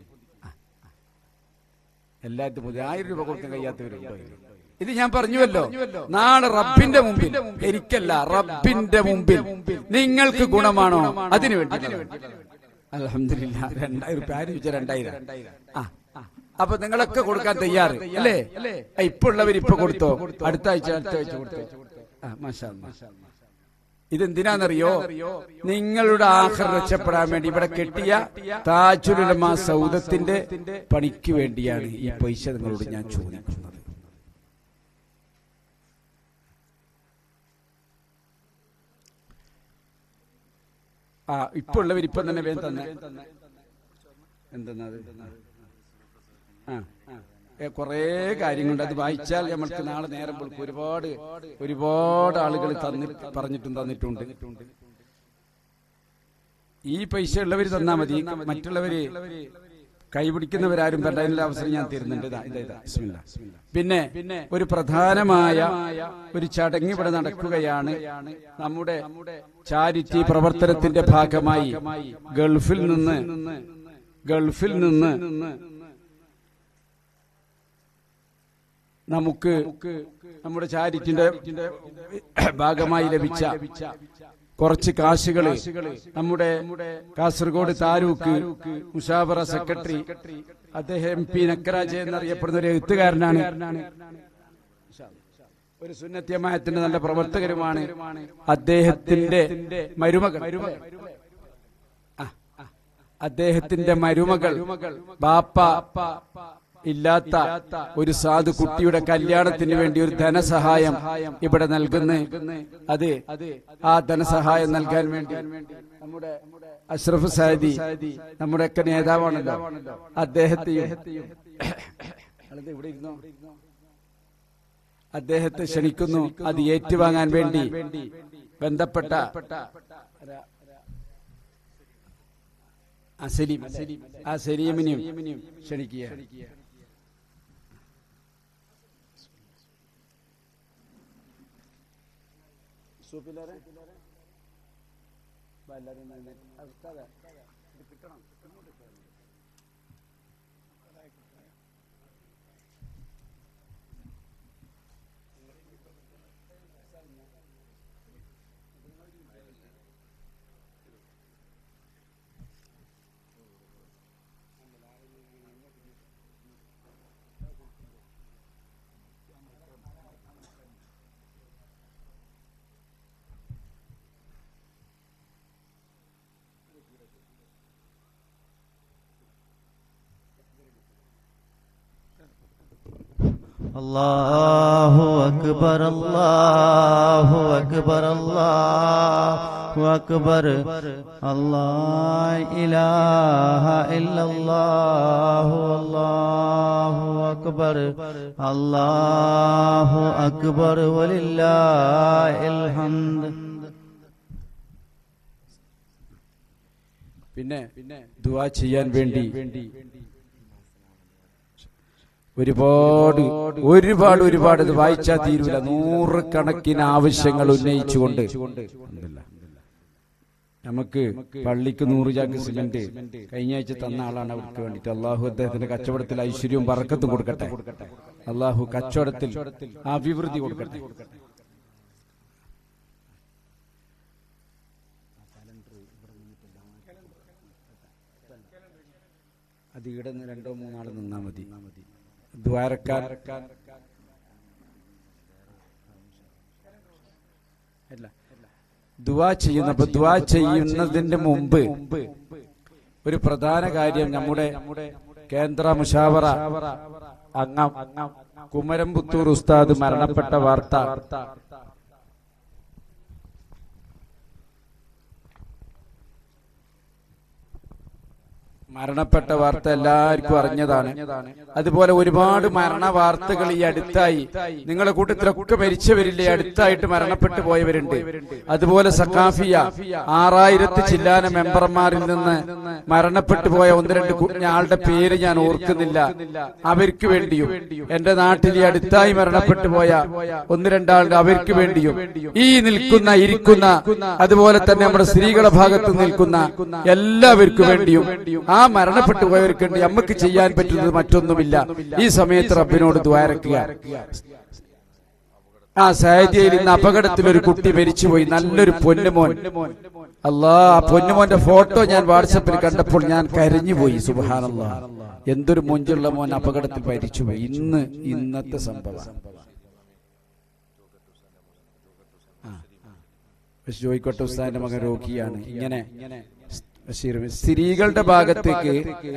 എല്ലാത്തും പൊതി ആയിരം രൂപ കൊടുക്കാൻ കഴിയാത്തവരുണ്ടോ ഇത് ഞാൻ പറഞ്ഞുവല്ലോ നാളെ റബ്ബിന്റെ മുമ്പിൽ എനിക്കല്ല റബ്ബിന്റെ മുമ്പിൽ നിങ്ങൾക്ക് ഗുണമാണോ അതിനു വേണ്ടി അലഹമില്ല രണ്ടായിരം രൂപ ആര് ചോദിച്ചാൽ രണ്ടായിരം ആ ആ. അപ്പൊ നിങ്ങളൊക്കെ കൊടുക്കാൻ തയ്യാറ് അല്ലേ ആ, ഇപ്പൊ ഉള്ളവർ ഇപ്പൊ കൊടുത്തോ അടുത്ത ആഴ്ച അടുത്ത ആഴ്ച കൊടുത്തോ ആ മാഷാ അല്ലാ. ഇതെന്തിനാണെന്നറിയോ നിങ്ങളുടെ ആഹർ രക്ഷപ്പെടാൻ വേണ്ടി ഇവിടെ കെട്ടിയ താജുലുലമ സൗദത്തിന്റെ പണിക്ക് വേണ്ടിയാണ് ഈ പൈസ നിങ്ങളോട് ഞാൻ ചോദിക്കുന്നത് ആ ഇപ്പൊ ഉള്ളവർ ഇപ്പൊ തന്നെ വേഗം തന്നെ എന്തെന്നത് ആ ഏ, കുറേ കാര്യങ്ങളുണ്ട് അത് വായിച്ചാൽ നമ്മൾക്ക് നാളെ നേരം വെളുക്കും ഒരുപാട് ഒരുപാട് ആളുകൾ തന്നി പറഞ്ഞിട്ടും തന്നിട്ടുണ്ട് ഈ പൈസ ഉള്ളവർ തന്നാ മതി മറ്റുള്ളവര് കൈപിടിക്കുന്നവരാരും വേണ്ട അതിനുള്ള അവസരം ഞാൻ തരുന്നുണ്ട് ഇതാ, ഇതാ, ഇതാ. ബിസ്മില്ലാ. പിന്നെ ഒരു പ്രധാനമായ ഒരു ചടങ്ങ് ഇവിടെ നടക്കുകയാണ് നമ്മുടെ ചാരിറ്റി പ്രവർത്തനത്തിന്റെ ഭാഗമായി ഗൾഫിൽ നിന്ന് ഗൾഫിൽ നിന്ന് നമുക്ക് നമ്മുടെ ചാരിറ്റിന്റെ ഭാഗമായി ലഭിച്ച കുറച്ച് കാശുകള് നമ്മുടെ കാസർഗോഡ് താലൂക്ക് മുഷാവറ സെക്രട്ടറി അദ്ദേഹം എം പി നക്കരാജ് എന്നറിയപ്പെടുന്ന ഒരു എഴുത്തുകാരനാണ് ഒരു സുന്നത്യമായത്തിന്റെ നല്ല പ്രവർത്തകരുമാണ് അദ്ദേഹത്തിന്റെ മരുമകൾ ആ, ആ. അദ്ദേഹത്തിന്റെ മരുമകൾ ബാപ്പ ഇല്ലാത്ത ഒരു സാധു കുട്ടിയുടെ കല്യാണത്തിന് വേണ്ടി ഒരു ധനസഹായം ഇവിടെ നൽകുന്ന അത് ആ ധനസഹായം നൽകാൻ വേണ്ടി നമ്മുടെ അഷ്റഫ് സാദി നമ്മുടെ ഒക്കെ നേതാവാണല്ലോ അദ്ദേഹത്തെയും അല്ലത് ഇവിടെ ഇരുന്നോ അദ്ദേഹത്തെ ക്ഷണിക്കുന്നു അത് ഏറ്റുവാങ്ങാൻ വേണ്ടി ബന്ധപ്പെട്ട ആ സലീം ആ സലീമിനെയും ക്ഷണിക്കുക الله أكبر الله أكبر الله أكبر الله إله إلا الله الله أكبر الله أكبر ولله الحمد പിന്നെ ദുവാ ചെയ്യാൻ വേണ്ടി ഒരുപാട് ഒരുപാട് ഒരുപാട് ഇത് വായിച്ചാൽ തീരൂല നൂറുകണക്കിന് ആവശ്യങ്ങൾ ഉന്നയിച്ചുകൊണ്ട് അൽഹംദുലില്ലാ. നമുക്ക് പള്ളിക്ക് നൂറ് ചാക്ക് സിമന്റ് കഴിഞ്ഞ ആഴ്ച തന്ന ആളാണ് അവർക്ക് വേണ്ടിട്ട് അള്ളാഹു അദ്ദേഹത്തിന്റെ കച്ചവടത്തിൽ ഐശ്വര്യവും ബറക്കത്തും കൊടുക്കട്ടെ അള്ളാഹു കച്ചവടത്തിൽ അഭിവൃദ്ധി കൊടുക്കട്ടെ അത് ഇവിടെ നിന്ന് രണ്ടോ മൂന്നാൾ നിന്നാ മതി ദ്വാരക്കാൻ അല്ല ദുവാ ചെയ്യുന്നപ്പോ ദുവാ ചെയ്യുന്നതിന്റെ മുമ്പ് ഒരു പ്രധാന കാര്യം നമ്മുടെ കേന്ദ്ര മുഷാവറ അംഗം കുമരംപുത്തൂർ ഉസ്താദ് മരണപ്പെട്ട വാർത്ത മരണപ്പെട്ട വാർത്ത എല്ലാവർക്കും അറിഞ്ഞതാണ് അതുപോലെ ഒരുപാട് മരണ വാർത്തകൾ ഈ അടുത്തായി നിങ്ങളുടെ കൂട്ടത്തിലൊക്കെ മരിച്ചവരില്ലേ അടുത്തായിട്ട് മരണപ്പെട്ടു പോയവരുണ്ട് അതുപോലെ സക്കാഫിയ ആറായിരത്തി ചില്ലാന മെമ്പർമാരിൽ നിന്ന് മരണപ്പെട്ടു പോയ ഒന്ന് രണ്ട് കു- ആളുടെ പേര് ഞാൻ ഓർക്കുന്നില്ല അവർക്ക് വേണ്ടിയും എന്റെ നാട്ടിൽ ഈ അടുത്തായി മരണപ്പെട്ടു പോയ ഒന്ന് രണ്ടാളുടെ അവർക്ക് വേണ്ടിയും ഈ നിൽക്കുന്ന ഇരിക്കുന്ന അതുപോലെ തന്നെ നമ്മുടെ സ്ത്രീകളുടെ ഭാഗത്ത് നിൽക്കുന്ന എല്ലാവർക്കും വേണ്ടിയും ആ മരണപ്പെട്ടു പോയവർക്ക് വേണ്ടി നമുക്ക് ചെയ്യാൻ പറ്റുന്നത് മറ്റൊന്നുമില്ല ഈ സമയത്ത് റബ്ബിനോട് ദ്വാരക്കുക ആ സാഹിത്യയിൽ ഇന്ന് അപകടത്തിൽ ഒരു കുട്ടി മരിച്ചുപോയി നല്ലൊരു പൊന്നുമോൻ അല്ലാ ആ പൊന്നുമോന്റെ ഫോട്ടോ ഞാൻ വാട്സപ്പിൽ കണ്ടപ്പോൾ ഞാൻ കരഞ്ഞുപോയി സുബാനല്ലാ എന്തൊരു മൊഞ്ചുള്ള മോൻ അപകടത്തിൽ മരിച്ചുപോയി ഇന്ന് ഇന്നത്തെ സംഭവം ജോയിക്കോട്ടെ ഉസ്താദിന്റെ മകൻ രോഗിയാണ് ഇങ്ങനെ ബഷീർ സ്ത്രീകളുടെ ഭാഗത്തേക്ക്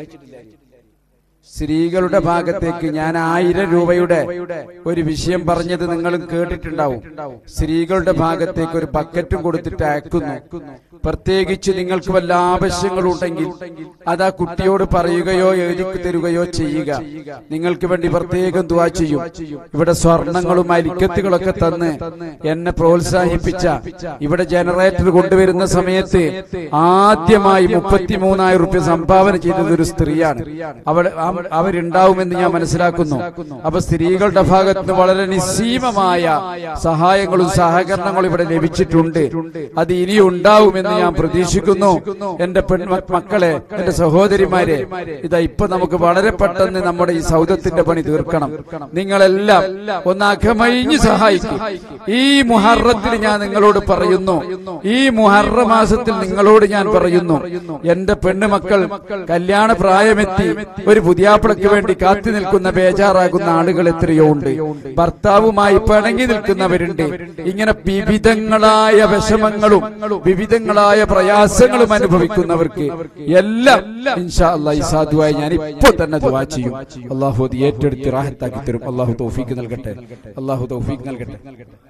സ്ത്രീകളുടെ ഭാഗത്തേക്ക് ഞാൻ ആയിരം രൂപയുടെ ഒരു വിഷയം പറഞ്ഞത് നിങ്ങളും കേട്ടിട്ടുണ്ടാവും സ്ത്രീകളുടെ ഭാഗത്തേക്ക് ഒരു ബക്കറ്റും കൊടുത്തിട്ട് അയക്കുന്നു പ്രത്യേകിച്ച് നിങ്ങൾക്ക് വല്ല ആവശ്യങ്ങളുണ്ടെങ്കിൽ അത് ആ കുട്ടിയോട് പറയുകയോ എഴുതി തരുകയോ ചെയ്യുക നിങ്ങൾക്ക് വേണ്ടി പ്രത്യേകം ദുവാ ചെയ്യും ഇവിടെ സ്വർണങ്ങളും അലിക്കത്തുകളൊക്കെ തന്ന് എന്നെ പ്രോത്സാഹിപ്പിച്ച ഇവിടെ ജനറേറ്റർ കൊണ്ടുവരുന്ന സമയത്ത് ആദ്യമായി മുപ്പത്തിമൂന്നായിരം റുപ്യ സംഭാവന ചെയ്തത് ഒരു സ്ത്രീയാണ് അവൾ ആ- അവരുണ്ടാവുമെന്ന് ഞാൻ മനസ്സിലാക്കുന്നു അപ്പൊ സ്ത്രീകളുടെ ഭാഗത്ത് നിന്ന് വളരെ നിസ്സീമമായ സഹായങ്ങളും സഹകരണങ്ങളും ഇവിടെ ലഭിച്ചിട്ടുണ്ട് അത് ഇനി ഉണ്ടാവുമെന്ന് ഞാൻ പ്രതീക്ഷിക്കുന്നു എന്റെ പെൺമ മക്കളെ എന്റെ സഹോദരിമാരെ ഇതാ ഇപ്പൊ നമുക്ക് വളരെ പെട്ടെന്ന് നമ്മുടെ ഈ സൗദത്തിന്റെ പണി തീർക്കണം നിങ്ങളെല്ലാം ഒന്ന് അകമഴിഞ്ഞ് സഹായിക്കും ഈ മുഹറത്തിൽ ഞാൻ നിങ്ങളോട് പറയുന്നു ഈ മുഹറ മാസത്തിൽ നിങ്ങളോട് ഞാൻ പറയുന്നു എന്റെ പെണ്ണുമക്കൾ കല്യാണ പ്രായമെത്തി ഒരു പുതിയാപ്പിളയ്ക്ക് വേണ്ടി കാത്തു നിൽക്കുന്ന ബേജാറാകുന്ന ആളുകൾ എത്രയോ ഉണ്ട് ഭർത്താവുമായി പിണങ്ങി നിൽക്കുന്നവരുണ്ട് ഇങ്ങനെ വിവിധങ്ങളായ വിഷമങ്ങളും വിവിധങ്ങളായ പ്രയാസങ്ങളും അനുഭവിക്കുന്നവർക്ക് എല്ലാം ഇൻഷാ അല്ലാഹ് ഈ സാധുവായി ഞാൻ ഇപ്പോൾ തന്നെ ദുആ ചെയ്യും അള്ളാഹു അത് ഏറ്റെടുത്ത് റാഹത്താക്കി തരും അള്ളാഹു തൗഫീക്ക് നൽകട്ടെ അള്ളാഹു തൗഫീക്ക് നൽകട്ടെ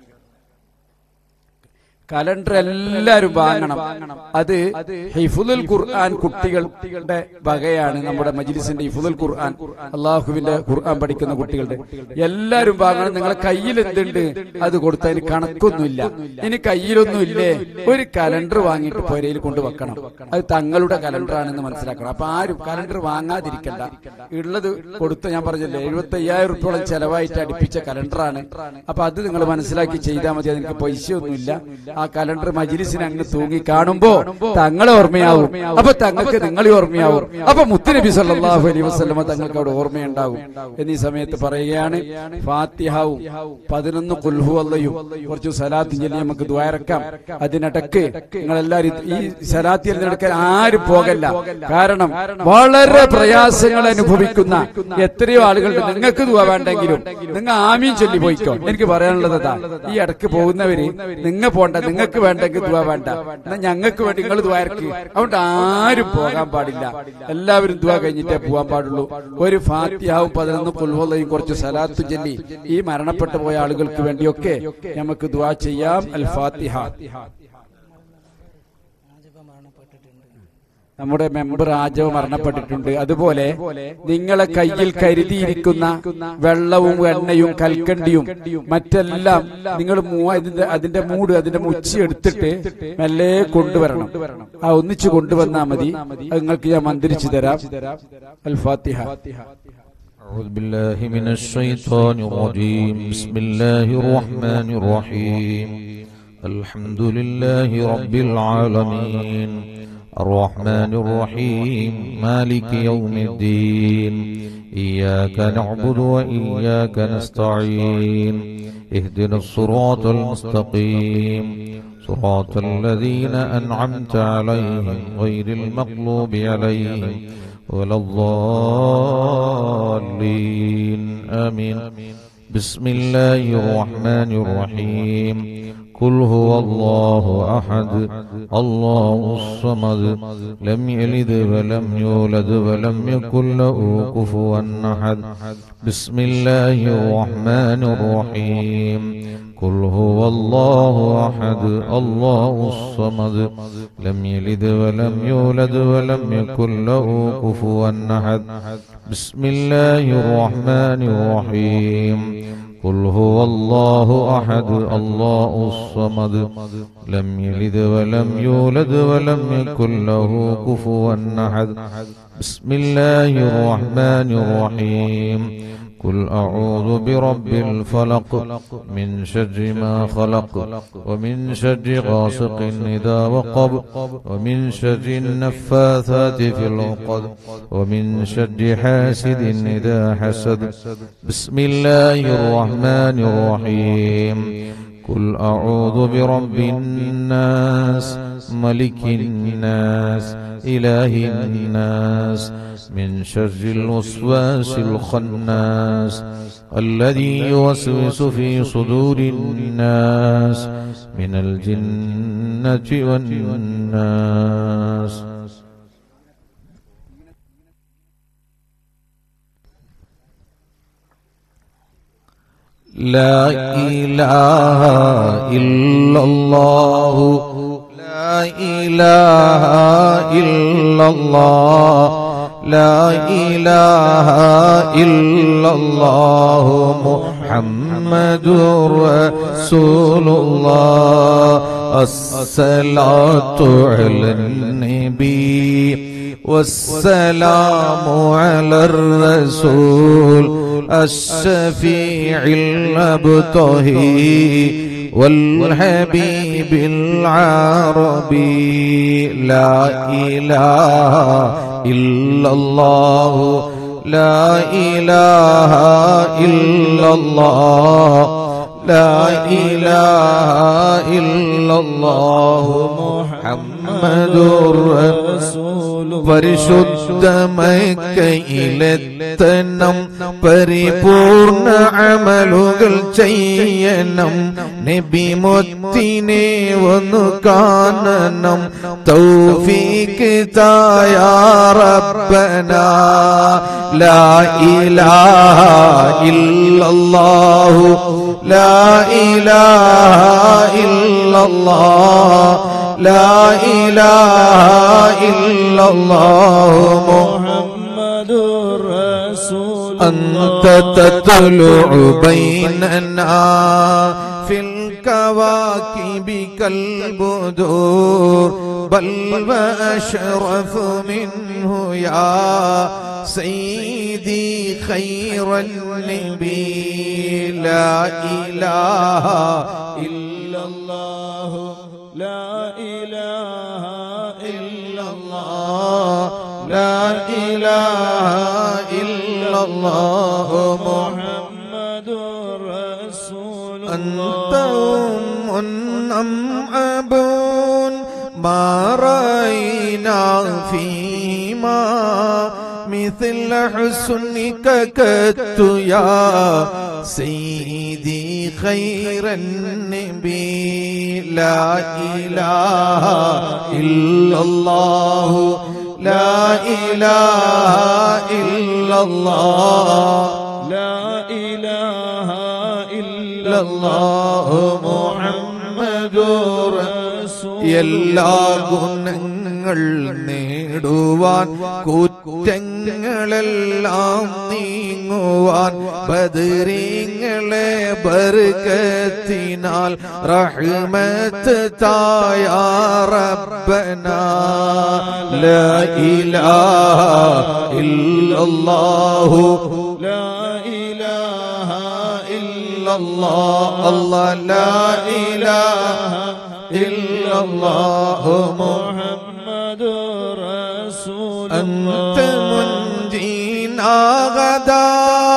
കലണ്ടർ എല്ലാരും വാങ്ങണം അത് ഹിഫുദുൽ ഖുർആൻ കുട്ടികളുടെ വകയാണ് നമ്മുടെ മജ്ലിസിന്റെ ഹിഫുദുൽ ഖുർആൻ അള്ളാഹുവിന്റെ ഖുർആൻ പഠിക്കുന്ന കുട്ടികളുടെ എല്ലാരും വാങ്ങണം നിങ്ങളെ കയ്യിൽ എന്തുണ്ട് അത് കൊടുത്തതിന് കണക്കൊന്നുമില്ല ഇനി കയ്യിലൊന്നും ഇല്ലേ ഒരു കലണ്ടർ വാങ്ങിയിട്ട് പുരയിൽ കൊണ്ട് വെക്കണം അത് തങ്ങളുടെ കലണ്ടർ ആണെന്ന് മനസ്സിലാക്കണം അപ്പൊ ആരും കലണ്ടർ വാങ്ങാതിരിക്കണ്ട ഉള്ളത് കൊടുത്ത ഞാൻ പറഞ്ഞില്ലേ എഴുപത്തി അയ്യായിരം റുപ്യോളം ചെലവായിട്ട് അടുപ്പിച്ച കലണ്ടറാണ് അപ്പൊ അത് നിങ്ങൾ മനസ്സിലാക്കി ചെയ്താൽ മതി അതിന് പൈസയൊന്നുമില്ല ആ കലണ്ടർ മജിലിസിന് അങ്ങ് തൂങ്ങി കാണുമ്പോ തങ്ങളെ ഓർമ്മയാവും അപ്പൊ തങ്ങൾക്ക് നിങ്ങളെ ഓർമ്മയാവും അപ്പൊ മുത്തുനബി സല്ലല്ലാഹു അലൈഹി വസല്ലമ തങ്ങൾക്ക് അവിടെ ഓർമ്മയുണ്ടാകും എന്നീ സമയത്ത് പറയുകയാണ് ഫാത്തിഹാവും പതിനൊന്ന് കുൽഹു അല്ലയും കുറച്ച് സലാത്ത് ചൊല്ലി നമുക്ക് ദ്വാരക്കാം അതിനിടക്ക് നിങ്ങളെല്ലാരും ഈ സലാത്തിൽ നിന്നെടുക്കാൻ ആരും പോകല്ല കാരണം വളരെ പ്രയാസങ്ങൾ അനുഭവിക്കുന്ന എത്രയോ ആളുകളുണ്ട് നിങ്ങൾക്ക് ദുവ വേണ്ടെങ്കിലും നിങ്ങൾ ആമീൻ ചൊല്ലി പോയിക്കോ എനിക്ക് പറയാനുള്ളത് അതാ ഈ ഇടക്ക് പോകുന്നവര് നിങ്ങ പോണ്ട നിങ്ങൾക്ക് വേണ്ടെങ്കിൽ ദുവ വേണ്ട എന്നാ ഞങ്ങൾക്ക് വേണ്ടി നിങ്ങൾ ദ്വാരക്ക് അതുകൊണ്ട് ആരും പോകാൻ പാടില്ല എല്ലാവരും ദുവ കഴിഞ്ഞിട്ടേ പോകാൻ പാടുള്ളൂ ഒരു ഫാത്തിയാവും പതിനൊന്ന് പുൽവലയും കുറച്ച് സലാത്തു ചൊല്ലി ഈ മരണപ്പെട്ടു പോയ ആളുകൾക്ക് വേണ്ടിയൊക്കെ നമുക്ക് ദുവ ചെയ്യാം അൽ ഫാത്തിഹ നമ്മുടെ മെമ്പർ ആജവ് മരണപ്പെട്ടിട്ടുണ്ട് അതുപോലെ നിങ്ങളെ കയ്യിൽ കരുതിയിരിക്കുന്ന വെള്ളവും എണ്ണയും കൽക്കണ്ടിയും മറ്റെല്ലാം നിങ്ങൾ മൂ- അതിന്റെ അതിന്റെ മൂട് അതിന്റെ മുച്ചി എടുത്തിട്ട് മെല്ലെ കൊണ്ടുവരണം ആ ഒന്നിച്ചു കൊണ്ടുവന്നാ മതി അത് നിങ്ങൾക്ക് ഞാൻ മന്ത്രിച്ചു തരാം അൽ ഫാത്തിഹ أعوذ بالله من الشيطان الرجيم بسم الله الرحمن الرحيم الحمد لله رب العالمين الرحمن الرحيم مالك يوم الدين إياك نعبد وإياك نستعين اهدنا الصراط المستقيم صراط الذين أنعمت عليهم غير المغلوب عليهم ولا الضالين آمين بسم الله الرحمن الرحيم قل هو الله أحد الله الصمد لم يلد ولم يولد ولم يكن له كفوا أحد بسم الله الرحمن الرحيم قل هو الله أحد الله الصمد لم يلد ولم يولد ولم يكن له كفوا أحد بسم الله الرحمن الرحيم قل هو الله أحد الله الصمد لم يلد ولم يولد ولم يكن له كفوا أحد بسم الله الرحمن الرحيم قل أعوذ برب الفلق من شر ما خلق ومن شر غاسق إذا وقب ومن شر النفاثات في العقد ومن شر حاسد إذا حسد بسم الله الرحمن الرحيم قل أعوذ برب الناس ملك الناس إله الناس من شر الوسواس الخناس الذي يوسوس في صدور الناس من الجنة والناس لا إله إلا الله لا إله إلا الله لا إله إلا الله محمد رسول الله الصلاة على النبي والسلام على الرسول الشفيع الأبطهي والحبيب العربي لا إله إلا الله لا إله إلا الله لا إله إلا الله محمد رسول പരിശുദ്ധ മക്കയിലെത്തണം പരിപൂർണ അമലുകൾ ചെയ്യണം നബി മൊത്തിനെ വന്നു കാണണം തൗഫീക്ക് തായാറപ്പന ലാ ഇലാഹ ഇല്ലല്ലാഹു ലാ ഇലാഹ ഇല്ലല്ലാഹ് لا إله إلا الله محمد رسول أنت تطلع بيننا في الكواكب كالبدور بل وأشرف منه يا سيدي خير النبي لا إله إلا الله لا إله إلا الله لا إله إلا الله محمد رسول أنت أم أم أب ما رأينا فيما مثل حسنك كت يا سيدي خير النبي لا إله إلا الله لا إله إلا الله لا إله إلا إلا الله محمد رسول എല്ലാ ഗുണങ്ങൾ നേടുവാൻ കുറ്റങ്ങളെല്ലാം നീങ്ങുവാൻ ബദരീങ്ങളെ ബർക്കത്തിനാൽ റഹ്മത്ത് തായാറബന ലാ ഇലാഹ ഇല്ലല്ലാഹു لا إله إلا الله الله لا إله إلا الله محمد رسول أنت الله منجينا غدا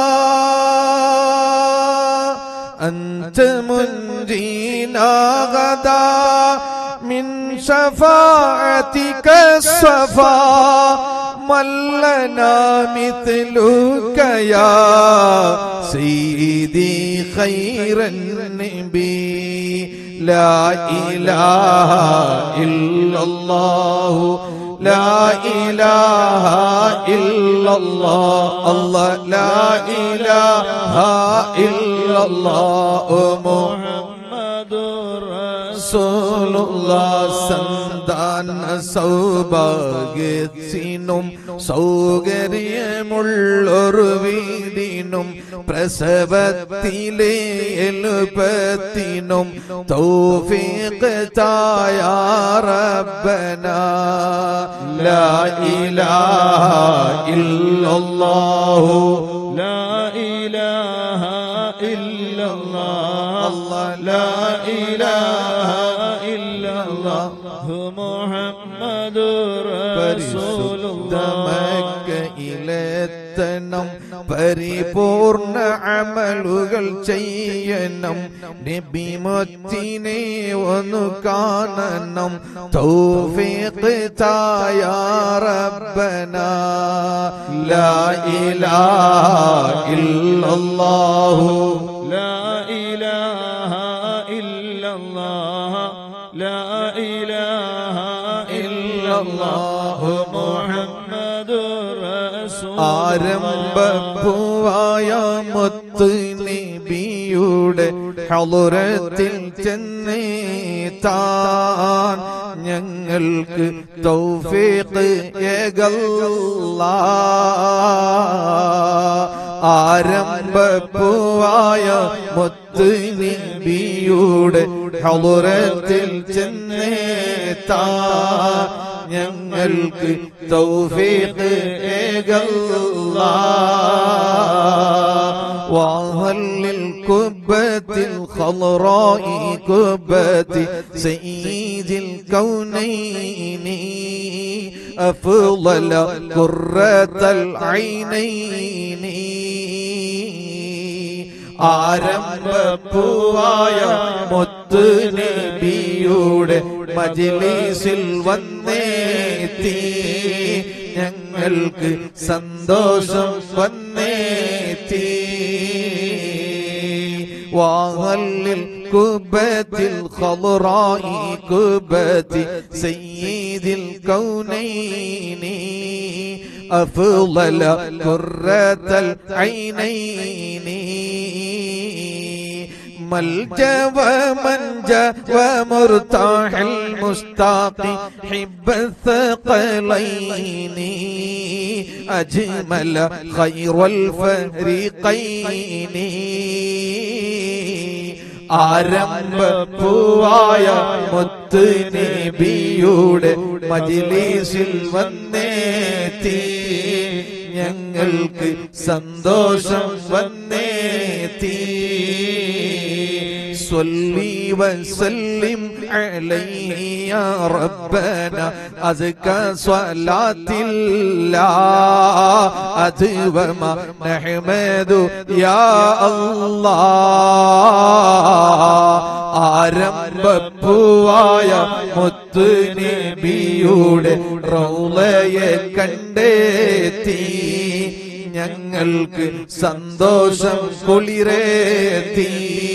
أنت منجينا غدا من شفاعتك الصفا من لنا مثلك يا سيدي خير النبي لا إله إلا الله لا إله إلا الله الله لا إله إلا الله محمد رسول الله സന്താന സൗഭാഗ്യത്തിനും സൗകര്യമുള്ളൊരു വീടിനും പ്രസവത്തിലെ എളുപ്പത്തിനും തൗഫീഖ് തായ റബ്ബന ലാ ഇലാഹ ഇല്ലല്ലാഹു لا إله إلا الله لا إله إلا الله محمد رسول الله മക്കയിലെത്തണം പരിപൂർണ അമലുകൾ ചെയ്യണം നബിമത്തിനെ ഒന്ന് കാണണം തൗഫീഖ് തായ റബ്ബന ലാ ഇലാഹ ഇല്ലല്ലാഹു لا إله إلا الله لا إله إلا الله محمد رسول ആരംഭപ്പൂവായ മുത്ത് നബിയുടെ ഹളുരത്തിൽ ചെന്നേത്താൻ ഞങ്ങൾക്ക് തൗഫീഖ് ഏകല്ല ആരംഭപ്പൂവായ മുത്ത് നബിയുടെ ഹളുരത്തിൽ ചെന്നേത്താൻ ഞങ്ങൾക്ക് തൗഫീഖ് ഏകല്ല وهل الكبة الخضراء كبة سيد الكونين أفضل قرة العينين ആരംഭപ്പൂവായ മുത്ത് നബിയുടെ മജിലിസിൽ വന്നേത്തി ഞങ്ങൾക്ക് സന്തോഷം വന്നേത്തി വാഹല്ലിൽ كبة الخضراء كبة سيد الكونين أفضل كرة العينين ملجا ومنجا ومرتاح المشتاق حب الثقلين أجمل خير الفريقين ആരംഭപ്പൂവായ മുത്ത് നബിയുടെ മജിലിസിൽ വന്നേത്തി ഞങ്ങൾക്ക് സന്തോഷം വന്നേത്തി صلي وسلم عليه يا ربنا أزكى صلاة الله أدوما نحمد يا الله ആരംഭപ്പൂവായ മുത്ത് നബിയുടെ റൗളയെ കണ്ടേത്തി ഞങ്ങൾക്ക് സന്തോഷം കുളിരേത്തി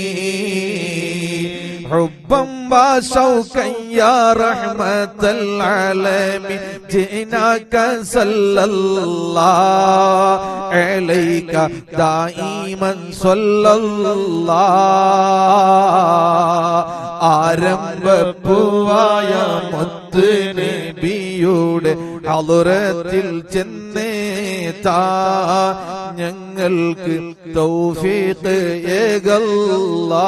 حبا وشوقا يا رحمة العالمين جئناك صلى الله عليك دائما صلى الله ആരംഭപ്പൂവായ മുത്ത് നബിയുടെ ഹളുറത്തിൽ ചെന്നേത്താ ഞങ്ങൾക്ക് തൗഫീഖ് ഏകല്ലാ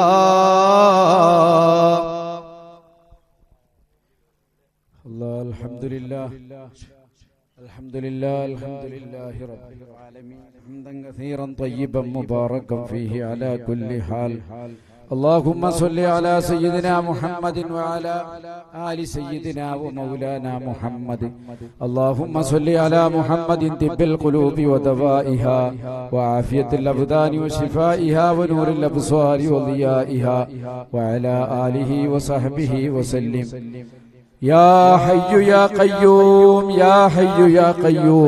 الله الحمد لله الحمد لله الحمد لله رب العالمين حمدا كثيرا طيبا مباركا فيه على كل حال اللهم صل على سيدنا محمد وعلى آل سيدنا ومولانا محمد اللهم صل على محمد طب القلوب ودوائها وعافية الأبدان وشفائها ونور الأبصار وضيائها وعلى آله وصحبه وسلم يا حي يا قيوم يا حي يا قيوم